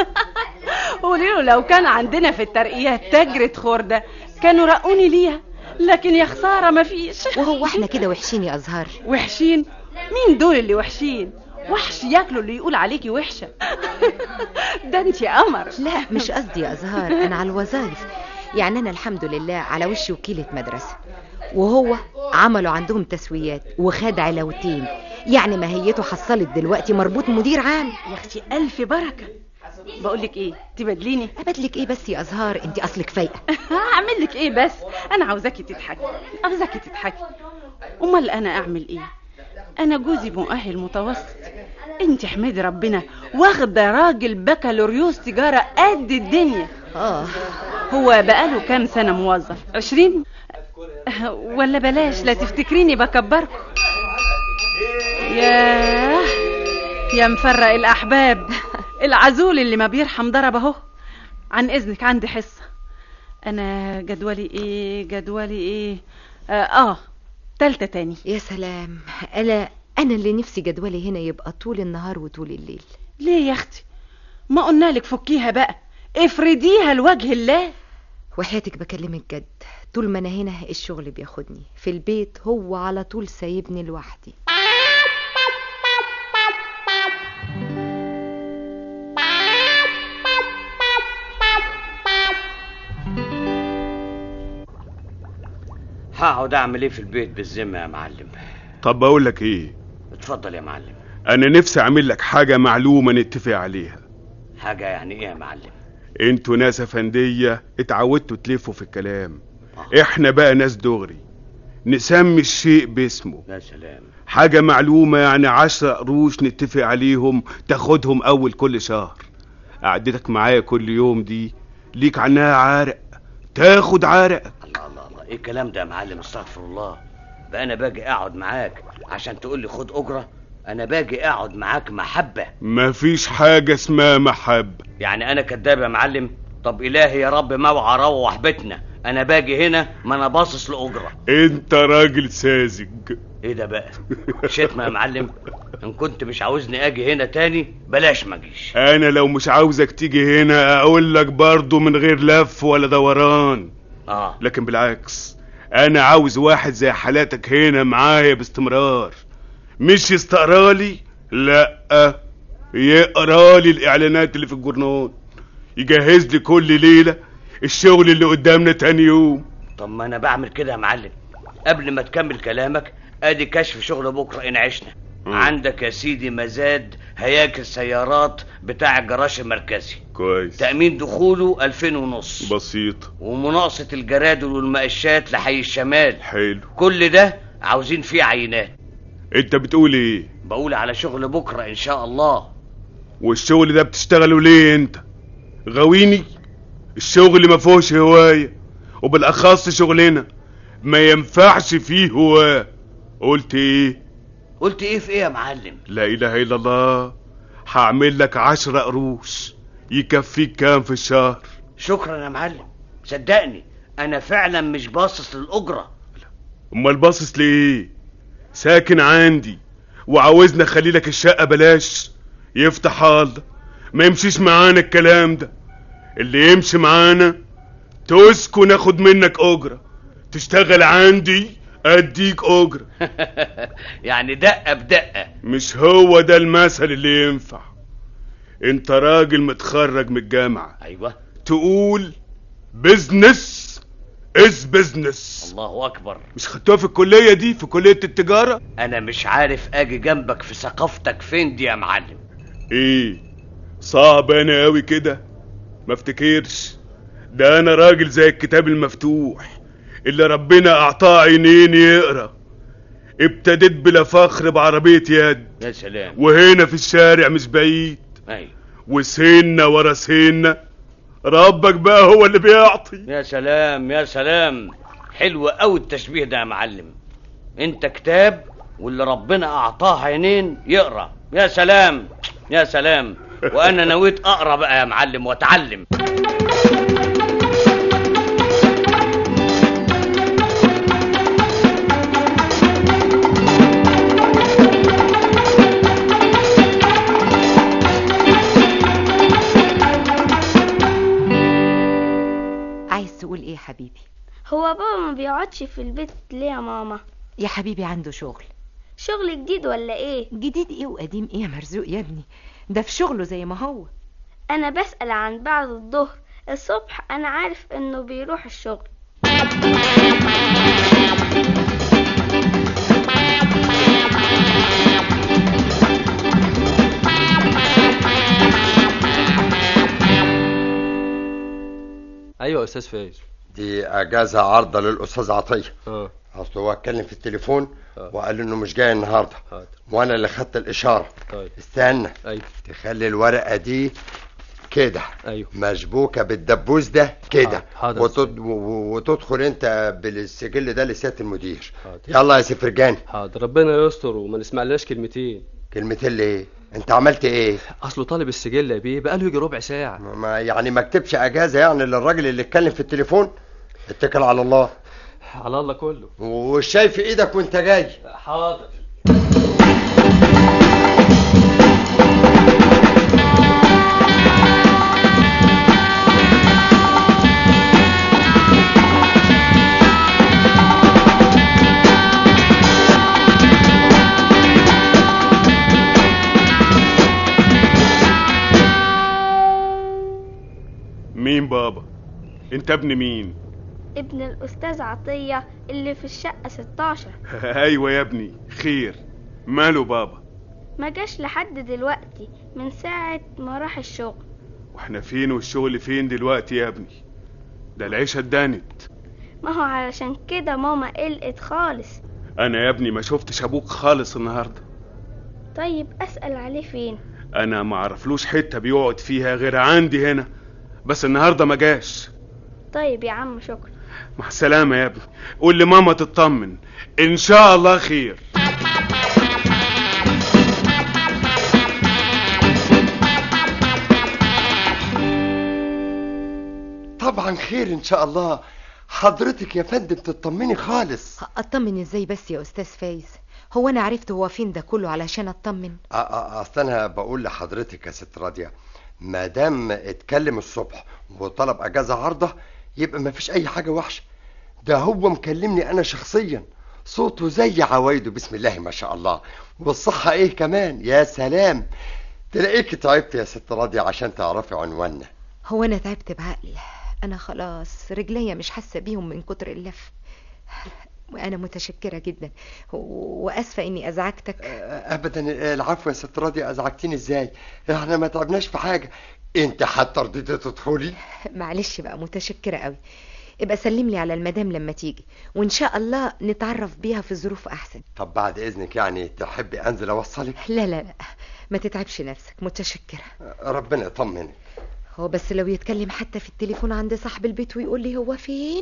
قولي له لو كان عندنا في الترقيات تجرة خردة كانوا رقوني ليها لكن يا خسارة مفيش وهو احنا كده وحشين يا ازهار وحشين مين دول اللي وحشين وحش ياكلوا اللي يقول عليكي وحشة ده انت قمر لا مش قصدي يا ازهار انا على الوظائف يعني انا الحمد لله على وش وكيله مدرسه وهو عملوا عندهم تسويات وخد علاوتين يعني ماهيته حصلت دلوقتي مربوط مدير عام يا اختي الف بركة بقول لك ايه تبدليني ابدلك ايه بس يا ازهار انت اصلك فايقه هعمل لك ايه بس انا عاوزاكي تضحكي عاوزاكي تضحكي امال انا اعمل ايه انا جوزي مؤهل متوسط انت احمدي ربنا واخده راجل بكالوريوس تجاره قد الدنيا اه هو بقاله كام سنه موظف عشرين أه، ولا بلاش لا تفتكريني بكبركم ياه يا مفرق الاحباب العزول اللي ما بيرحم ضرب اهو عن اذنك عندي حصه انا جدولي ايه جدولي ايه اه, آه. تالتة تاني يا سلام انا انا اللي نفسي جدولي هنا يبقى طول النهار وطول الليل ليه يا اختي ما قلنا لك فكيها بقى افرديها لوجه الله وحياتك بكلمك جد طول ما انا هنا الشغل بياخدني في البيت هو على طول سايبني لوحدي هقعد اعمل ايه في البيت بالذمه يا معلم طب بقول لك ايه اتفضل يا معلم انا نفسي اعمل لك حاجه معلومه نتفق عليها حاجه يعني ايه يا معلم انتوا ناس افنديه اتعودتوا تلفوا في الكلام احنا بقى ناس دغري نسمي الشيء باسمه يا سلام حاجة معلومة يعني عشرة قروش نتفق عليهم تاخدهم أول كل شهر قعدتك معايا كل يوم دي ليك عنها عرق تاخد عرق الله الله الله ايه الكلام ده يا معلم استغفر الله بقى انا باجي اقعد معاك عشان تقول لي خد اجره انا باجي اقعد معاك محبه مفيش حاجة اسمها محبة يعني انا كداب يا معلم طب الهي يا رب موعى روح بيتنا انا باجي هنا ما انا باصص لاجره انت راجل ساذج ايه ده بقى شتمه يا معلم ان كنت مش عاوزني اجي هنا تاني بلاش ما اجيش انا لو مش عاوزك تيجي هنا اقول لك برضو من غير لف ولا دوران اه لكن بالعكس انا عاوز واحد زي حالاتك هنا معايا باستمرار مش يستقرالي لا يقرالي الاعلانات اللي في الجورنال يجهز لي كل ليله الشغل اللي قدامنا تاني يوم طب ما انا بعمل كده يا معلم قبل ما تكمل كلامك ادي كشف شغل بكره ان عشنا عندك يا سيدي مزاد هياكل سيارات بتاع الجراج المركزي كويس تأمين دخوله 2000 ونص بسيط ومناقصة الجرادل والمقشات لحي الشمال حلو كل ده عاوزين فيه عينات انت بتقول ايه بقول على شغل بكرة إن شاء الله والشغل ده بتشتغله ليه انت غاويني الشغل ما فيهوش هواية وبالأخص شغلنا ما ينفعش فيه هواية قلت ايه قلت إيه في إيه يا معلم لا إله إلا الله هعمل لك عشرة قروش يكفيك كام في الشهر شكرا يا معلم صدقني أنا فعلا مش باصص للأجرة امال باصص ليه ساكن عندي وعاوزنا اخلي لك الشقه بلاش يفتح الله ما يمشيش معانا الكلام ده اللي يمشي معانا تسكن اخد منك اجره تشتغل عندي اديك اجره يعني دقة بدقة مش هو ده المثل اللي ينفع انت راجل متخرج من الجامعه أيوة تقول بزنس از بزنس الله أكبر مش خدتوها في الكليه دي في كليه التجاره أنا مش عارف أجي جنبك في ثقافتك فين دي يا معلم ايه صعب انا قوي كده ما افتكرش ده انا راجل زي الكتاب المفتوح اللي ربنا اعطاه عينين يقرا ابتديت بلا فخر بعربية يد يا سلام وهنا في الشارع مش بعيد أيوة وسنة ورا سنة ربك بقى هو اللي بيعطي يا سلام يا سلام حلو قوي التشبيه ده يا معلم انت كتاب واللي ربنا اعطاه عينين يقرا يا سلام يا سلام وانا نويت اقرا بقى يا معلم واتعلم عايز تقول ايه يا حبيبي هو بابا ما بيقعدش في البيت ليه يا ماما يا حبيبي عنده شغل شغل جديد ولا ايه جديد ايه وقديم ايه يا مرزوق يا ابني ده في شغله زي ما هو انا بسأل عن بعد الظهر الصبح انا عارف انه بيروح الشغل ايوه يا استاذ فايز دي اجازه عارضه للاستاذ عطيه اه اصل هو اتكلم في التليفون وقال انه مش جاي النهارده وانا اللي خدت الاشاره طيب استنى ايوه تخلي الورقه دي كده ايوه مشبوكه بالدبوس ده كده حاضر. وتد... و- وتدخل انت بالسجل ده لسياده المدير يلا يا سفرجان حاضر ربنا يستر وما نسمعلناش كلمتين كلمتين ليه انت عملت ايه اصله طالب السجل يا بيه بقاله يجي ربع ساعه ما يعني ما كتبش اجازه يعني للراجل اللي اتكلم في التليفون اتكل على الله على الله كله والشاي في ايدك وانت جاي حاضر مين بابا انت ابن مين ابن الاستاذ عطية اللي في الشقة 16 ايوه يا ابني خير ماله بابا ما جاش لحد دلوقتي من ساعة ما راح الشغل واحنا فين والشغل فين دلوقتي يا ابني ده العيشة اتدانت ما هو علشان كده ماما قلقت خالص انا يا ابني ما شفتش ابوك خالص النهارده طيب اسأل عليه فين انا ما اعرفلوش حتة بيقعد فيها غير عندي هنا بس النهارده ما جاش طيب يا عم شكرا مع السلامة يا ابني قول لماما تطمن ان شاء الله خير طبعا خير ان شاء الله حضرتك يا فندم تطمني خالص اطمن ازاي بس يا استاذ فايز هو انا عرفت هو فين ده كله علشان اطمن أ- أ- اصل انا بقول لحضرتك يا ست راضيه ما دام اتكلم الصبح وطلب اجازه عارضه يبقى ما فيش اي حاجه وحشه ده هو مكلمني انا شخصيا صوته زي عوايده بسم الله ما شاء الله والصحه ايه كمان يا سلام تلاقيك تعبت يا ست راضيه عشان تعرفي عنواننا هو انا تعبت بعقل انا خلاص رجليا مش حاسه بيهم من كتر اللف وانا متشكره جدا و- واسفه اني ازعجتك ابدا العفو يا ست راضيه ازعجتيني ازاي احنا ما تعبناش في حاجه انت حتى رضيتي تدخلي معلش بقى متشكره قوي ابقى سلم لي على المدام لما تيجي وان شاء الله نتعرف بيها في ظروف احسن طب بعد اذنك يعني تحبي انزل اوصلك لا لا لا ما تتعبش نفسك متشكرة ربنا يطمنك هو بس لو يتكلم حتى في التليفون عند صاحب البيت ويقول لي هو فين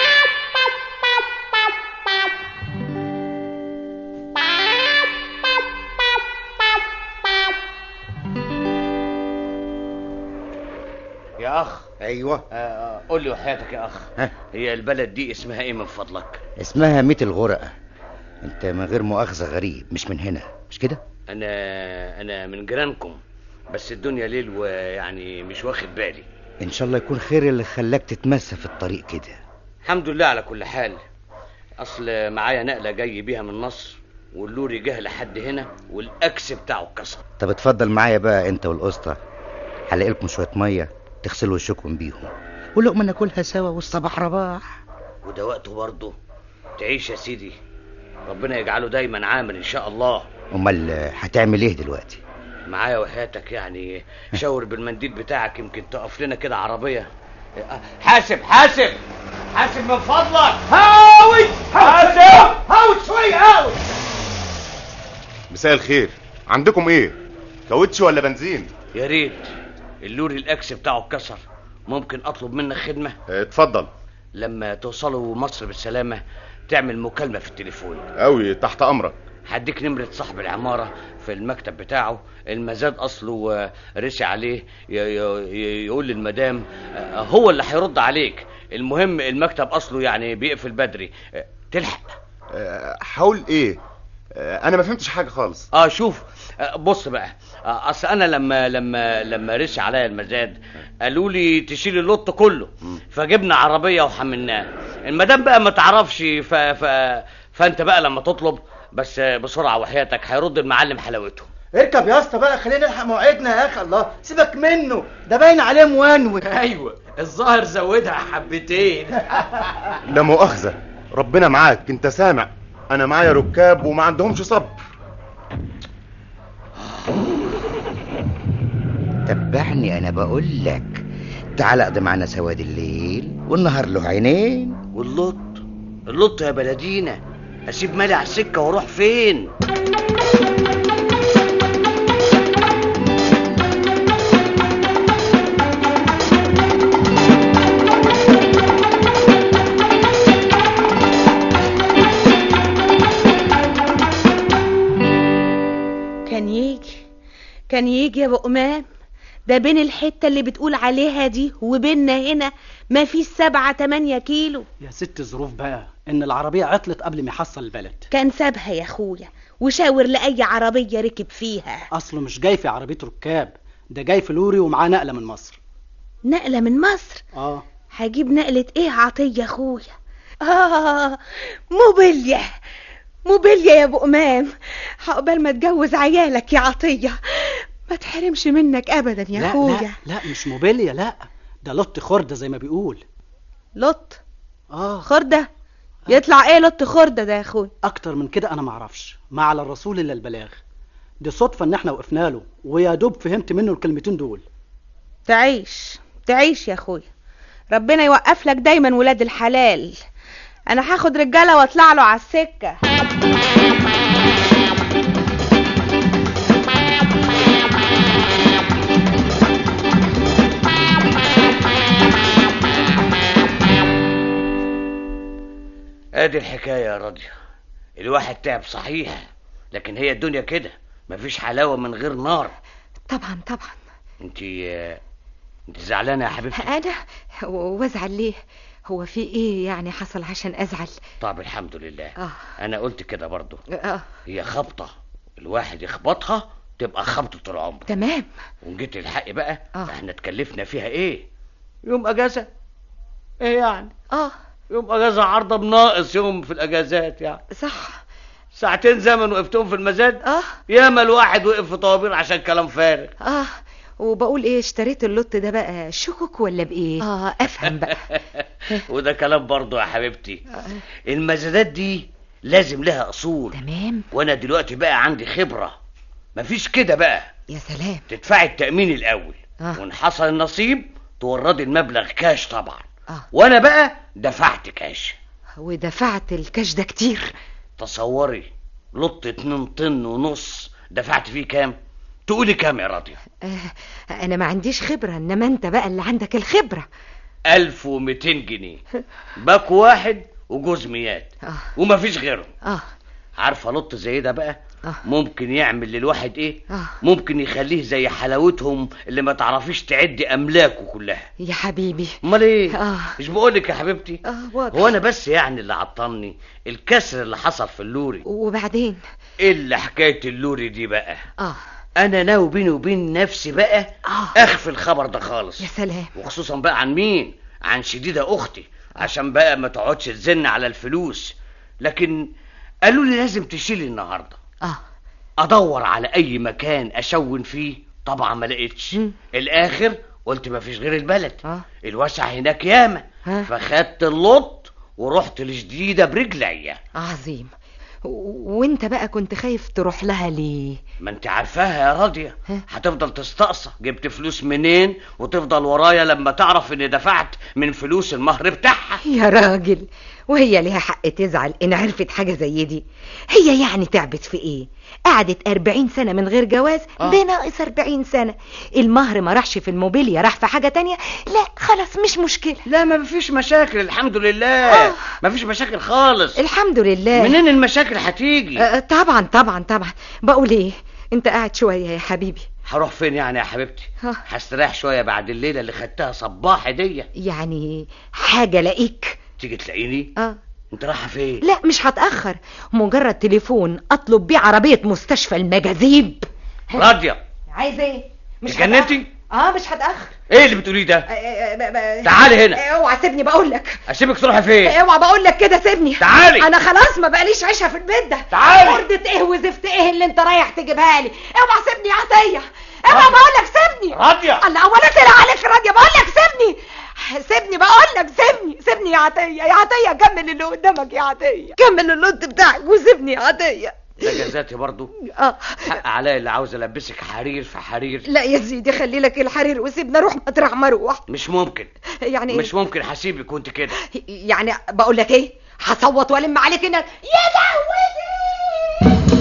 يا اخ ايوه آه، قول لي وحياتك يا اخ ها؟ هي البلد دي اسمها ايه من فضلك اسمها ميت الغرقة انت من غير مؤاخذة غريب مش من هنا مش كده انا انا من جيرانكم بس الدنيا ليل ويعني مش واخد بالي ان شاء الله يكون خير اللي خلاك تتمسى في الطريق كده الحمد لله على كل حال اصل معايا نقله جاي بيها من مصر واللوري جه لحد هنا والاكس بتاعه اتكسر طب اتفضل معايا بقى انت والقسطى هلاقي لكم شوية مية تغسلوا وشكم بيهم ولقمة ناكلها سوا والصباح رباح وده وقته برضه تعيش يا سيدي ربنا يجعله دايما عامر ان شاء الله امال هتعمل ايه دلوقتي معايا وحياتك يعني شاور بالمنديل بتاعك يمكن تقف لنا كده عربيه حاسب حاسب حاسب من فضلك هاوي حاسب هاوي شوي هاوي مساء الخير عندكم ايه كاوتش ولا بنزين يا ريت اللوري الاكس بتاعه اتكسر ممكن اطلب منك خدمه اتفضل لما توصلوا مصر بالسلامه تعمل مكالمه في التليفون قوي تحت امرك هديك نمرة صاحب العمارة في المكتب بتاعه المزاد أصله آه، رسي عليه ي- ي- يقول للمدام آه، هو اللي هيرد عليك المهم المكتب أصله يعني بيقفل بدري آه، تلحق أه، حاول ايه أه، انا ما فهمتش حاجه خالص اه شوف آه، بص بقى آه، اصل انا لما لما لما رسي عليا المزاد قالوا لي تشيل اللوت كله فجبنا عربيه وحملناه المدام بقى ما تعرفش ف... ف... فانت بقى لما تطلب بس آه، بسرعه وحياتك هيرد المعلم حلاوته اركب يا اسطى بقى خلينا نلحق موعدنا يا اخي الله سيبك منه ده باين عليه مونوي ايوه الظاهر زودها حبتين لا مؤاخذه ربنا معاك انت سامع انا معايا ركاب وما عندهمش صبر تبعني انا بقول لك تعال اقضي معانا سواد الليل والنهار له عينين واللط اللط يا بلدينا اسيب مالي على السكه واروح فين كان يجي كان يجي يا ابو امام ده بين الحته اللي بتقول عليها دي وبيننا هنا ما فيش سبعة تمانية كيلو يا ست ظروف بقى ان العربية عطلت قبل ما يحصل البلد كان سابها يا اخويا وشاور لأي عربية ركب فيها اصله مش جاي في عربية ركاب ده جاي في لوري ومعاه نقلة من مصر نقلة من مصر اه هجيب نقلة ايه عطية يا اخويا اه موبيليا موبيليا يا ابو امام عقبال ما تجوز عيالك يا عطية ما تحرمش منك ابدا يا لا اخويا لا لا مش موبيليا لا ده لط خردة زي ما بيقول لط اه خردة يطلع ايه لط خردة ده يا اخويا اكتر من كده انا معرفش ما على الرسول الا البلاغ دي صدفة ان احنا وقفنا له ويا دوب فهمت منه الكلمتين دول تعيش تعيش يا اخويا ربنا يوقف لك دايما ولاد الحلال انا هاخد رجاله واطلع له على السكه ادي الحكايه يا راضيه الواحد تعب صحيح لكن هي الدنيا كده مفيش حلاوه من غير نار طبعا طبعا انت انت زعلانه يا حبيبتي انا و- وازعل ليه هو في ايه يعني حصل عشان ازعل طب الحمد لله اه انا قلت كده برضو اه هي خبطه الواحد يخبطها تبقى خبطه العمر تمام وان جيت للحق بقى آه. احنا اتكلفنا فيها ايه يوم اجازه ايه يعني اه يوم اجازه عارضه بناقص يوم في الاجازات يعني صح ساعتين زمن وقفتهم في المزاد اه ياما الواحد وقف في طوابير عشان كلام فارغ اه وبقول ايه اشتريت اللوت ده بقى شكك ولا بايه اه افهم بقى وده كلام برضه يا حبيبتي المزادات دي لازم لها اصول تمام وانا دلوقتي بقى عندي خبره مفيش كده بقى يا سلام تدفعي التامين الاول آه. وان حصل النصيب توردي المبلغ كاش طبعا آه. وانا بقى دفعت كاش ودفعت الكاش ده كتير تصوري لط اتنين طن ونص دفعت فيه كام تقولي كام يا راضية آه انا ما عنديش خبرة انما انت بقى اللي عندك الخبرة ألف ومتين جنيه باك واحد وجوز ميات آه. ومفيش غيره اه عارفة لط زي ده بقى آه. ممكن يعمل للواحد ايه آه. ممكن يخليه زي حلاوتهم اللي ما تعرفيش تعدي املاكه كلها يا حبيبي امال ايه آه. مش بقولك يا حبيبتي اه واضح هو انا بس يعني اللي عطلني الكسر اللي حصل في اللوري وبعدين الا حكايه اللوري دي بقى اه انا ناوي بيني وبين نفسي بقى آه. اخفي الخبر ده خالص يا سلام وخصوصا بقى عن مين عن شديدة اختي عشان بقى ما تقعدش تزن على الفلوس لكن قالوا لي لازم تشيلي النهارده اه ادور على اي مكان اشون فيه طبعا ما لقيتش الاخر قلت ما فيش غير البلد آه. الوسع هناك ياما ها. فخدت اللط ورحت لجديدة برجليا عظيم و- وانت بقى كنت خايف تروح لها ليه ما انت عارفاها يا راضية ها. هتفضل تستقصى جبت فلوس منين وتفضل ورايا لما تعرف اني دفعت من فلوس المهر بتاعها يا راجل وهي ليها حق تزعل ان عرفت حاجة زي دي هي يعني تعبت في ايه قعدت أربعين سنة من غير جواز آه. ده ناقص أربعين سنة المهر ما راحش في الموبيليا راح في حاجة تانية لا خلاص مش مشكلة لا ما فيش مشاكل الحمد لله آه. ما فيش مشاكل خالص الحمد لله منين المشاكل هتيجي آه طبعا طبعا طبعا بقول ايه انت قاعد شوية يا حبيبي هروح فين يعني يا حبيبتي ها. هستريح شوية بعد الليلة اللي خدتها صباح دي يعني حاجة لاقيك تيجي تلاقيني اه انت رايحة فين لا مش هتأخر مجرد تليفون اطلب بيه عربية مستشفى المجاذيب راضية عايز ايه مش اتجننتي هتأخر. اه مش هتاخر ايه اللي بتقوليه ده آه، آه، ب- ب- تعالي هنا. آه، اوعى سيبني بقول لك اسيبك تروحي فين اوعى بقول لك كده سيبني تعالي. انا خلاص ما بقاليش عيشه في البيت ده تعالي. وردة ايه وزفت ايه اللي انت رايح تجيبها لي اوعى سيبني يا عطيه اوعى بقول لك سيبني راضية الله ولا طلع عليك راضيه بقول لك سيبني سيبني بقول لك سيبني سيبني يا عطيه يا عطيه كمل اللي قدامك يا عطيه كمل اللوت بتاعك وسيبني يا عطيه ده جزاتي برضو اه حق عليا اللي عاوز البسك حرير في حرير لا يا سيدي خلي لك الحرير وسيبنا روح مطرح ما اروح مش ممكن يعني إيه؟ مش ممكن هسيبك وانت كده يعني بقول لك ايه هصوت والم عليك انك يا لهوتي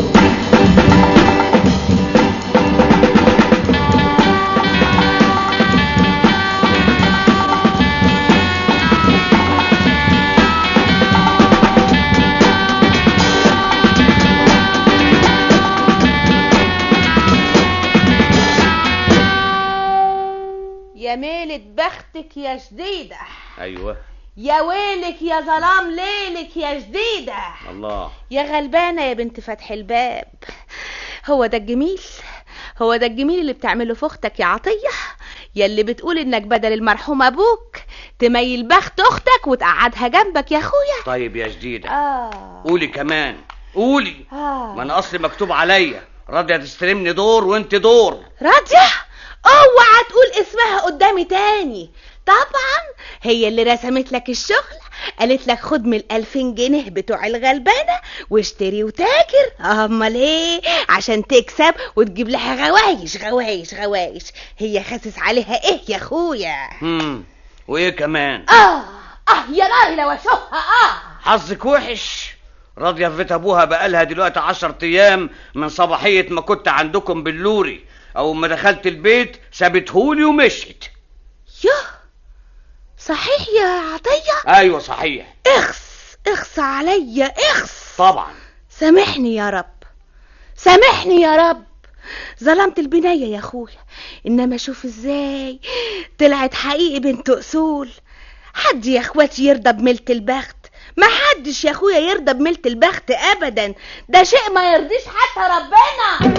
يا ميلة بختك يا جديدة ايوه يا ويلك يا ظلام ليلك يا جديدة الله يا غلبانة يا بنت فتح الباب هو ده الجميل هو ده الجميل اللي بتعمله في اختك يا عطية يا اللي بتقول انك بدل المرحوم ابوك تميل بخت اختك وتقعدها جنبك يا اخويا طيب يا جديدة اه قولي كمان قولي اه ما انا اصلي مكتوب عليا راضية تستلمني دور وانت دور راضية اوعى تقول اسمها قدامي تاني طبعا هي اللي رسمت لك الشغل قالت لك خد من الألفين جنيه بتوع الغلبانة واشتري وتاجر امال ايه عشان تكسب وتجيب لها غوايش غوايش غوايش هي خاسس عليها ايه يا اخويا هم وايه كمان اه اه يا ناري لو اشوفها اه حظك وحش راضية في بيت ابوها بقالها دلوقتي عشر ايام من صباحية ما كنت عندكم باللوري اول ما دخلت البيت سابتهولي ومشيت يوه صحيح يا عطية ايوه صحيح اخس اخس عليا اخس طبعا سامحني يا رب سامحني يا رب ظلمت البنية يا اخويا انما شوف ازاي طلعت حقيقي بنت اصول حد يا اخواتي يرضى بملت البخت ما حدش يا اخويا يرضى بملت البخت ابدا ده شيء ما يرضيش حتى ربنا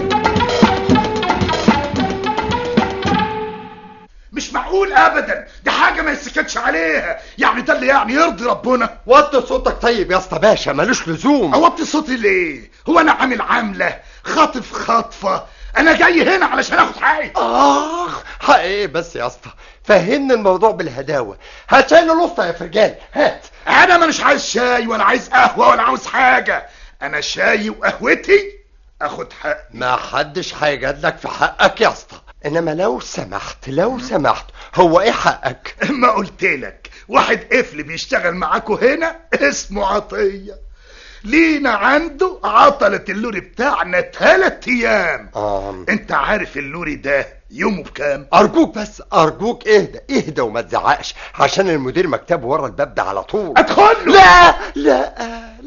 مش معقول ابدا دي حاجه ما يسكتش عليها يعني ده اللي يعني يرضي ربنا وطي صوتك طيب يا اسطى باشا ملوش لزوم اوطي صوتي ليه هو انا عامل عامله خاطف خاطفه انا جاي هنا علشان اخد حقي اخ حق ايه بس يا اسطى فهمني الموضوع بالهداوه هات شاي الوسطى يا فرجال هات انا مش عايز شاي ولا عايز قهوه ولا عاوز حاجه انا شاي وقهوتي اخد حقي ما حدش هيجادلك في حقك يا اسطى انما لو سمحت لو سمحت هو ايه حقك ما قلت لك واحد قفل بيشتغل معاكوا هنا اسمه عطية لينا عنده عطلة اللوري بتاعنا تلات ايام آه. انت عارف اللوري ده يومه بكام ارجوك بس ارجوك اهدى اهدى وما تزعقش عشان المدير مكتبه ورا الباب ده على طول ادخل لا لا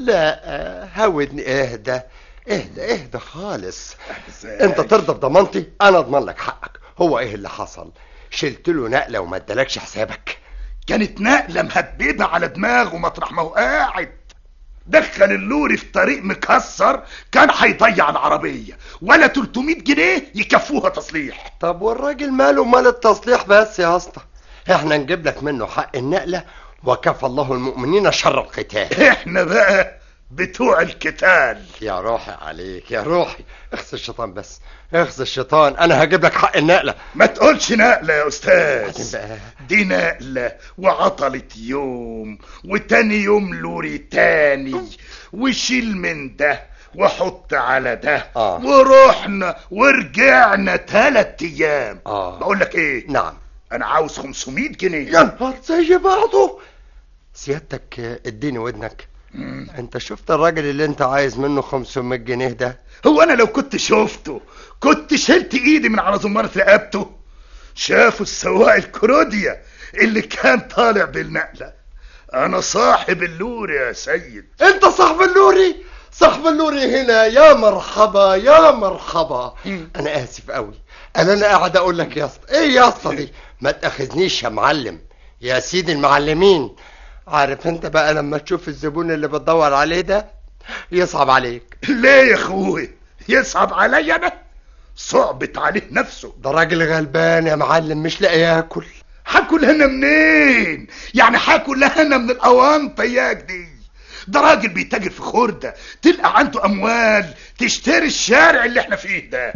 لا هودني اهدى اهدى اهدى خالص انت ترضى بضمانتي انا اضمن لك حقك هو ايه اللي حصل شلت له نقله وما ادالكش حسابك كانت نقلة مهببة على دماغه مطرح ما هو قاعد دخل اللوري في طريق مكسر كان هيضيع العربية ولا 300 جنيه يكفوها تصليح طب والراجل ماله مال التصليح بس يا اسطى احنا نجيب لك منه حق النقله وكفى الله المؤمنين شر القتال احنا بقى بتوع القتال يا روحي عليك يا روحي اخس الشيطان بس اخس الشيطان انا هجيب لك حق النقله ما تقولش نقلة يا استاذ بقى. دي نقلة وعطلت يوم وتاني يوم لوري تاني وشيل من ده وحط على ده آه. ورحنا ورجعنا تلات ايام آه. بقول لك ايه نعم انا عاوز 500 جنيه يا نهار زي بعضه سيادتك آه، اديني ودنك انت شفت الراجل اللي انت عايز منه 500 جنيه ده هو انا لو كنت شفته كنت شلت ايدي من على زمارة رقبته شافوا السواق الكروديا اللي كان طالع بالنقلة انا صاحب اللور يا سيد انت صاحب اللوري صاحب اللوري هنا يا مرحبا يا مرحبا انا اسف قوي انا انا قاعد اقول لك يا اسطى ايه يا اسطى دي ما تاخذنيش يا معلم يا سيدي المعلمين عارف انت بقى لما تشوف الزبون اللي بتدور عليه ده يصعب عليك ليه يا اخوي يصعب عليا انا صعبت عليه نفسه ده راجل غلبان يا معلم مش لاقي ياكل هاكل هنا منين يعني هاكل هنا من الاوانطه اياك دي ده راجل بيتاجر في خردة تلقى عنده اموال تشتري الشارع اللي احنا فيه ده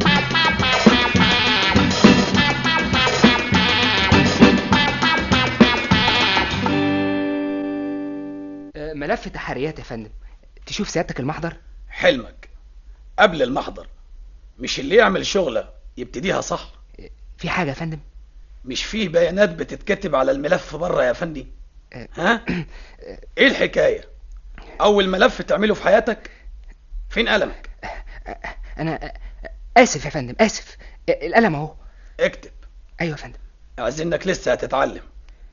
آه، ملف تحريات يا فندم تشوف سيادتك المحضر حلمك قبل المحضر مش اللي يعمل شغلة يبتديها صح في حاجة يا فندم مش فيه بيانات بتتكتب على الملف بره يا فندي ها ايه الحكاية اول ملف تعمله في حياتك فين قلمك انا آه، اسف يا فندم اسف آه، القلم اهو اكتب ايوه يا فندم عايزينك لسه هتتعلم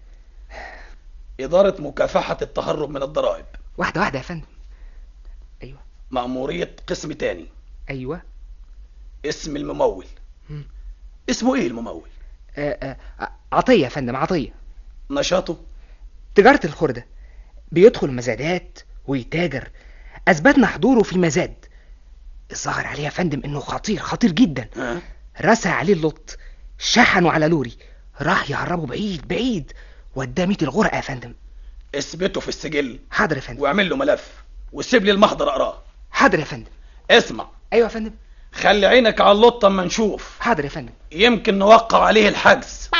إدارة مكافحة التهرب من الضرائب واحدة واحدة يا فندم مأمورية قسم تاني ايوه اسم الممول مم. اسمه ايه الممول آه، آه، عطية يا فندم عطية نشاطه تجارة الخردة بيدخل مزادات ويتاجر أثبتنا حضوره في مزاد الظاهر عليه يا فندم إنه خطير خطير جدا ها؟ رسى عليه اللط شحنوا على لوري راح يهربه بعيد بعيد وداه 100 الغرقة يا فندم اثبته في السجل حاضر يا فندم واعمل له ملف وسيب لي المحضر اقراه حاضر يا فندم اسمع ايوه يا فندم خلي عينك على اللط اما نشوف حاضر يا فندم يمكن نوقع عليه الحجز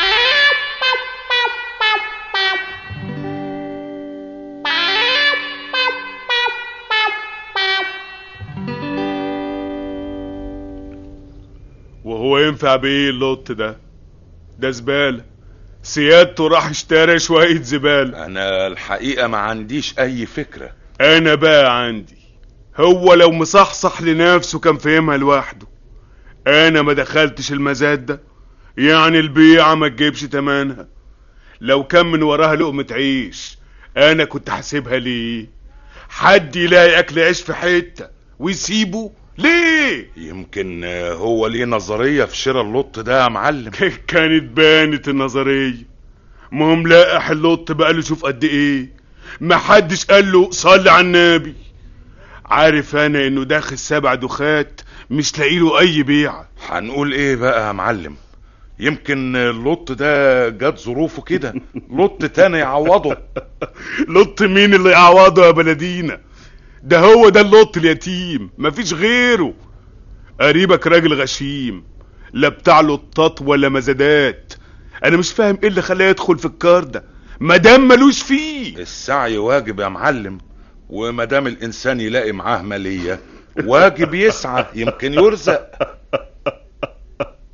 وهو ينفع بايه اللوت ده ده زبالة سيادته راح اشترى شوية زبالة انا الحقيقة ما عنديش اي فكرة انا بقى عندي هو لو مصحصح لنفسه كان فهمها لوحده انا ما دخلتش المزاد ده يعني البيعة ما تجيبش تمنها لو كان من وراها لقمة عيش انا كنت حاسبها ليه حد يلاقي اكل عيش في حتة ويسيبه ليه يمكن آه، هو ليه نظرية في شراء اللوت ده يا معلم كانت بانت النظرية ما هم لاقح اللوت بقاله شوف قد ايه ما حدش قال له صلي على النبي عارف انا انه داخل سبع دخات مش لاقي له اي بيعة هنقول ايه بقى يا معلم يمكن اللوت ده جت ظروفه كده لوت تاني يعوضه لوت مين اللي يعوضه يا بلدينا ده هو ده اللوت اليتيم مفيش غيره قريبك راجل غشيم لا بتاع لطات ولا مزادات انا مش فاهم ايه اللي خلاه يدخل في الكار ده مادام ملوش فيه السعي واجب يا معلم ومادام الانسان يلاقي معاه مالية واجب يسعى يمكن يرزق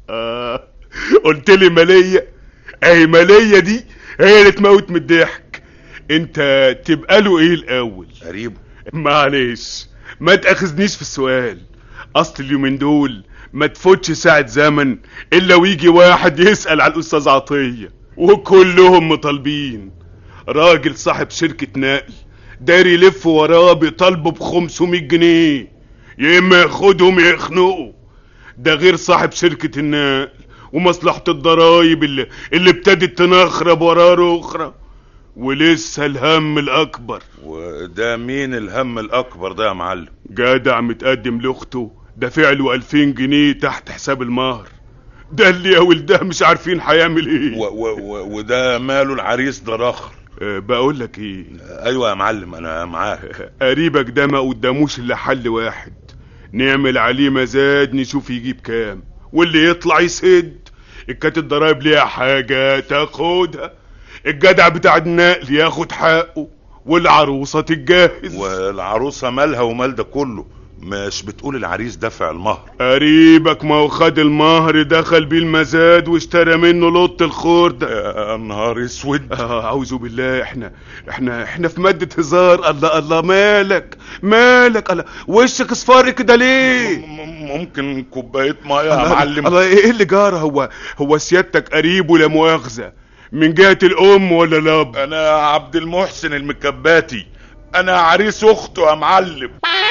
آه. قلت لي مالية اهي مالية دي هي اللي تموت من الضحك انت تبقى له ايه الاول قريب معلش ما تاخذنيش في السؤال اصل اليومين دول ما تفوتش ساعة زمن الا ويجي واحد يسأل على الاستاذ عطية وكلهم مطالبين راجل صاحب شركة نقل داير يلف وراه بيطالبه ب 500 جنيه يا اما ياخدهم يا يخنقوا ده غير صاحب شركة النقل ومصلحة الضرايب اللي, اللي ابتدت تنخرب وراه اخرى ولسه الهم الاكبر وده مين الهم الاكبر ده يا معلم جدع متقدم لاخته دافع له 2000 جنيه تحت حساب المهر ده اللي يا ولده مش عارفين هيعمل ايه و و و وده ماله العريس ده رخر أه بقول لك ايه ايوه يا معلم انا معاك قريبك ده ما قداموش الا حل واحد نعمل عليه مزاد نشوف يجيب كام واللي يطلع يسد كانت الضرايب ليها حاجة تاخدها الجدع بتاع النقل ياخد حقه والعروسة تتجهز والعروسة مالها ومال ده كله مش بتقول العريس دفع المهر قريبك ما هو خد المهر دخل بيه المزاد واشترى منه لط الخردة يا نهار اسود آه اعوذ بالله احنا احنا احنا في مادة هزار الله الله مالك مالك الله وشك اصفر كده ليه ممكن كوباية مية يا معلم الله ايه اللي جرى هو هو سيادتك قريب ولا مؤاخذة من جهة الام ولا الاب انا عبد المحسن المكباتي انا عريس اخته يا معلم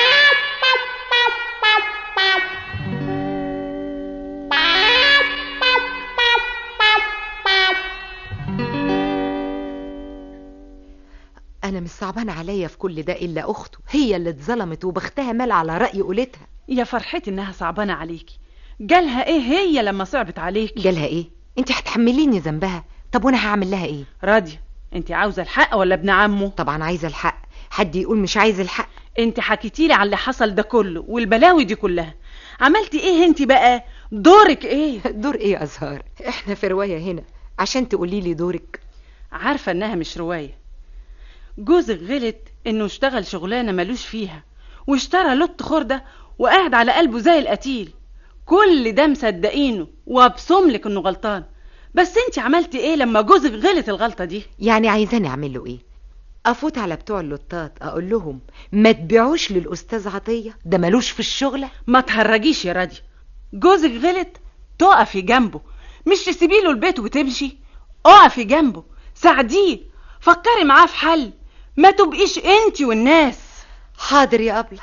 انا مش صعبان عليا في كل ده الا اخته هي اللي اتظلمت وبختها مال على راي قولتها يا فرحتي انها صعبانه عليكي جالها ايه هي لما صعبت عليك جالها ايه انت هتحمليني ذنبها طب وانا هعمل لها ايه راضيه انت عاوزه الحق ولا ابن عمه طبعا عايزه الحق حد يقول مش عايز الحق انت حكيتي لي على اللي حصل ده كله والبلاوي دي كلها عملتي ايه انت بقى دورك ايه دور ايه يا ازهار احنا في روايه هنا عشان تقولي لي دورك عارفه انها مش روايه جوزك غلط انه اشتغل شغلانه ملوش فيها واشترى لط خردة وقاعد على قلبه زي القتيل كل ده مصدقينه وابصم لك انه غلطان بس انت عملتي ايه لما جوزك غلط الغلطه دي يعني عايزاني اعمل له ايه افوت على بتوع اللطات اقول لهم ما تبيعوش للاستاذ عطيه ده ملوش في الشغله ما تهرجيش يا راضيه جوزك غلط تقفي جنبه مش تسيبي له البيت وتمشي اقفي جنبه ساعديه فكري معاه في حل ما تبقيش انت والناس حاضر يا أبلة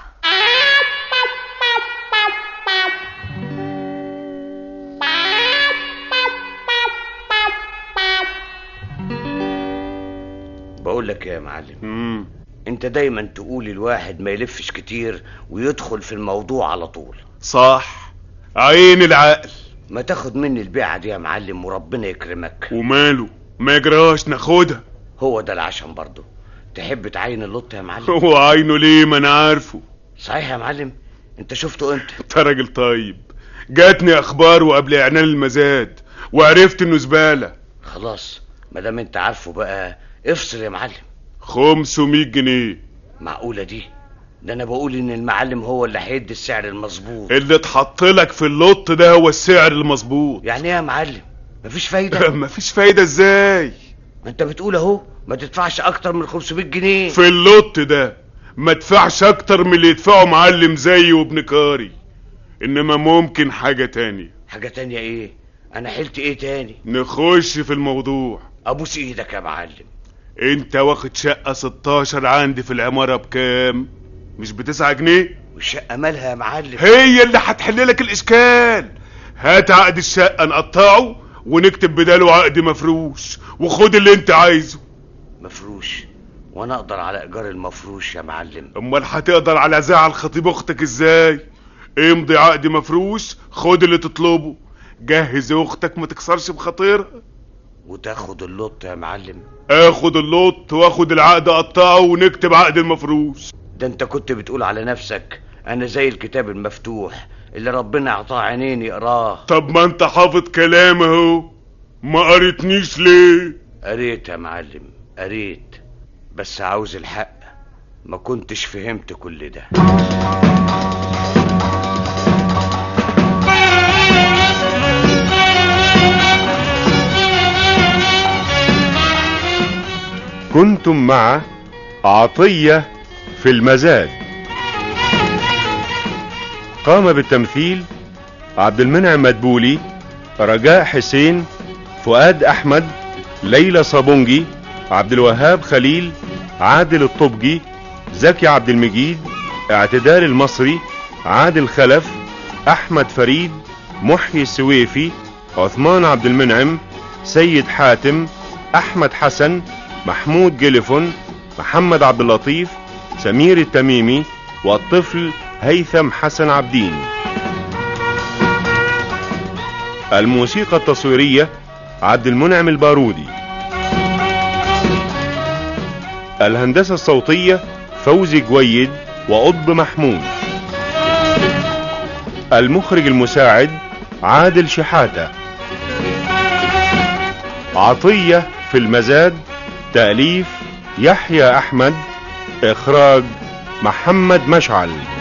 بقول لك يا معلم انت دايما تقول الواحد ما يلفش كتير ويدخل في الموضوع على طول صح عين العقل ما تاخد مني البيعة دي يا معلم وربنا يكرمك وماله ما يجراش ناخدها هو ده العشم برضه تحب تعين اللط يا معلم هو عينه ليه ما انا عارفه صحيح يا معلم انت شفته انت انت راجل طيب جاتني اخبار وقبل اعلان المزاد وعرفت انه زباله خلاص ما دام انت عارفه بقى افصل يا معلم 500 جنيه معقوله دي ده انا بقول ان المعلم هو اللي هيدي السعر المظبوط اللي اتحط لك في اللط ده هو السعر المظبوط يعني ايه يا معلم مفيش فايده مفيش فايده ازاي ما انت بتقول اهو ما تدفعش اكتر من 500 جنيه في اللط ده ما ادفعش اكتر من اللي يدفعه معلم زيي وابن كاري انما ممكن حاجه تانية حاجه تانية ايه انا حلت ايه تاني نخش في الموضوع ابوس ايدك يا معلم انت واخد شقه 16 عندي في العماره بكام مش بتسعة جنيه والشقه مالها يا معلم هي اللي هتحل لك الاشكال هات عقد الشقه نقطعه ونكتب بداله عقد مفروش وخد اللي انت عايزه مفروش وانا اقدر على ايجار المفروش يا معلم امال هتقدر على زعل خطيب اختك ازاي امضي عقد مفروش خد اللي تطلبه جهز اختك ما تكسرش بخاطرها وتاخد اللط يا معلم اخد اللط واخد العقد اقطعه ونكتب عقد المفروش ده انت كنت بتقول على نفسك انا زي الكتاب المفتوح اللي ربنا اعطاه عينين يقراه طب ما انت حافظ كلام اهو ما قريتنيش ليه قريت يا معلم قريت بس عاوز الحق ما كنتش فهمت كل ده كنت أنتم مع عطية في المزاد قام بالتمثيل عبد المنعم مدبولي رجاء حسين فؤاد أحمد ليلى صابونجي عبد الوهاب خليل عادل الطبجي زكي عبد المجيد اعتدال المصري عادل خلف أحمد فريد محيي السويفي عثمان عبد المنعم سيد حاتم أحمد حسن محمود جلفون محمد عبد اللطيف سمير التميمي والطفل هيثم حسن عبدين الموسيقى التصويرية عبد المنعم البارودي الهندسة الصوتية فوزي جويد وقطب محمود المخرج المساعد عادل شحاتة عطية في المزاد تأليف يحيى أحمد إخراج محمد مشعل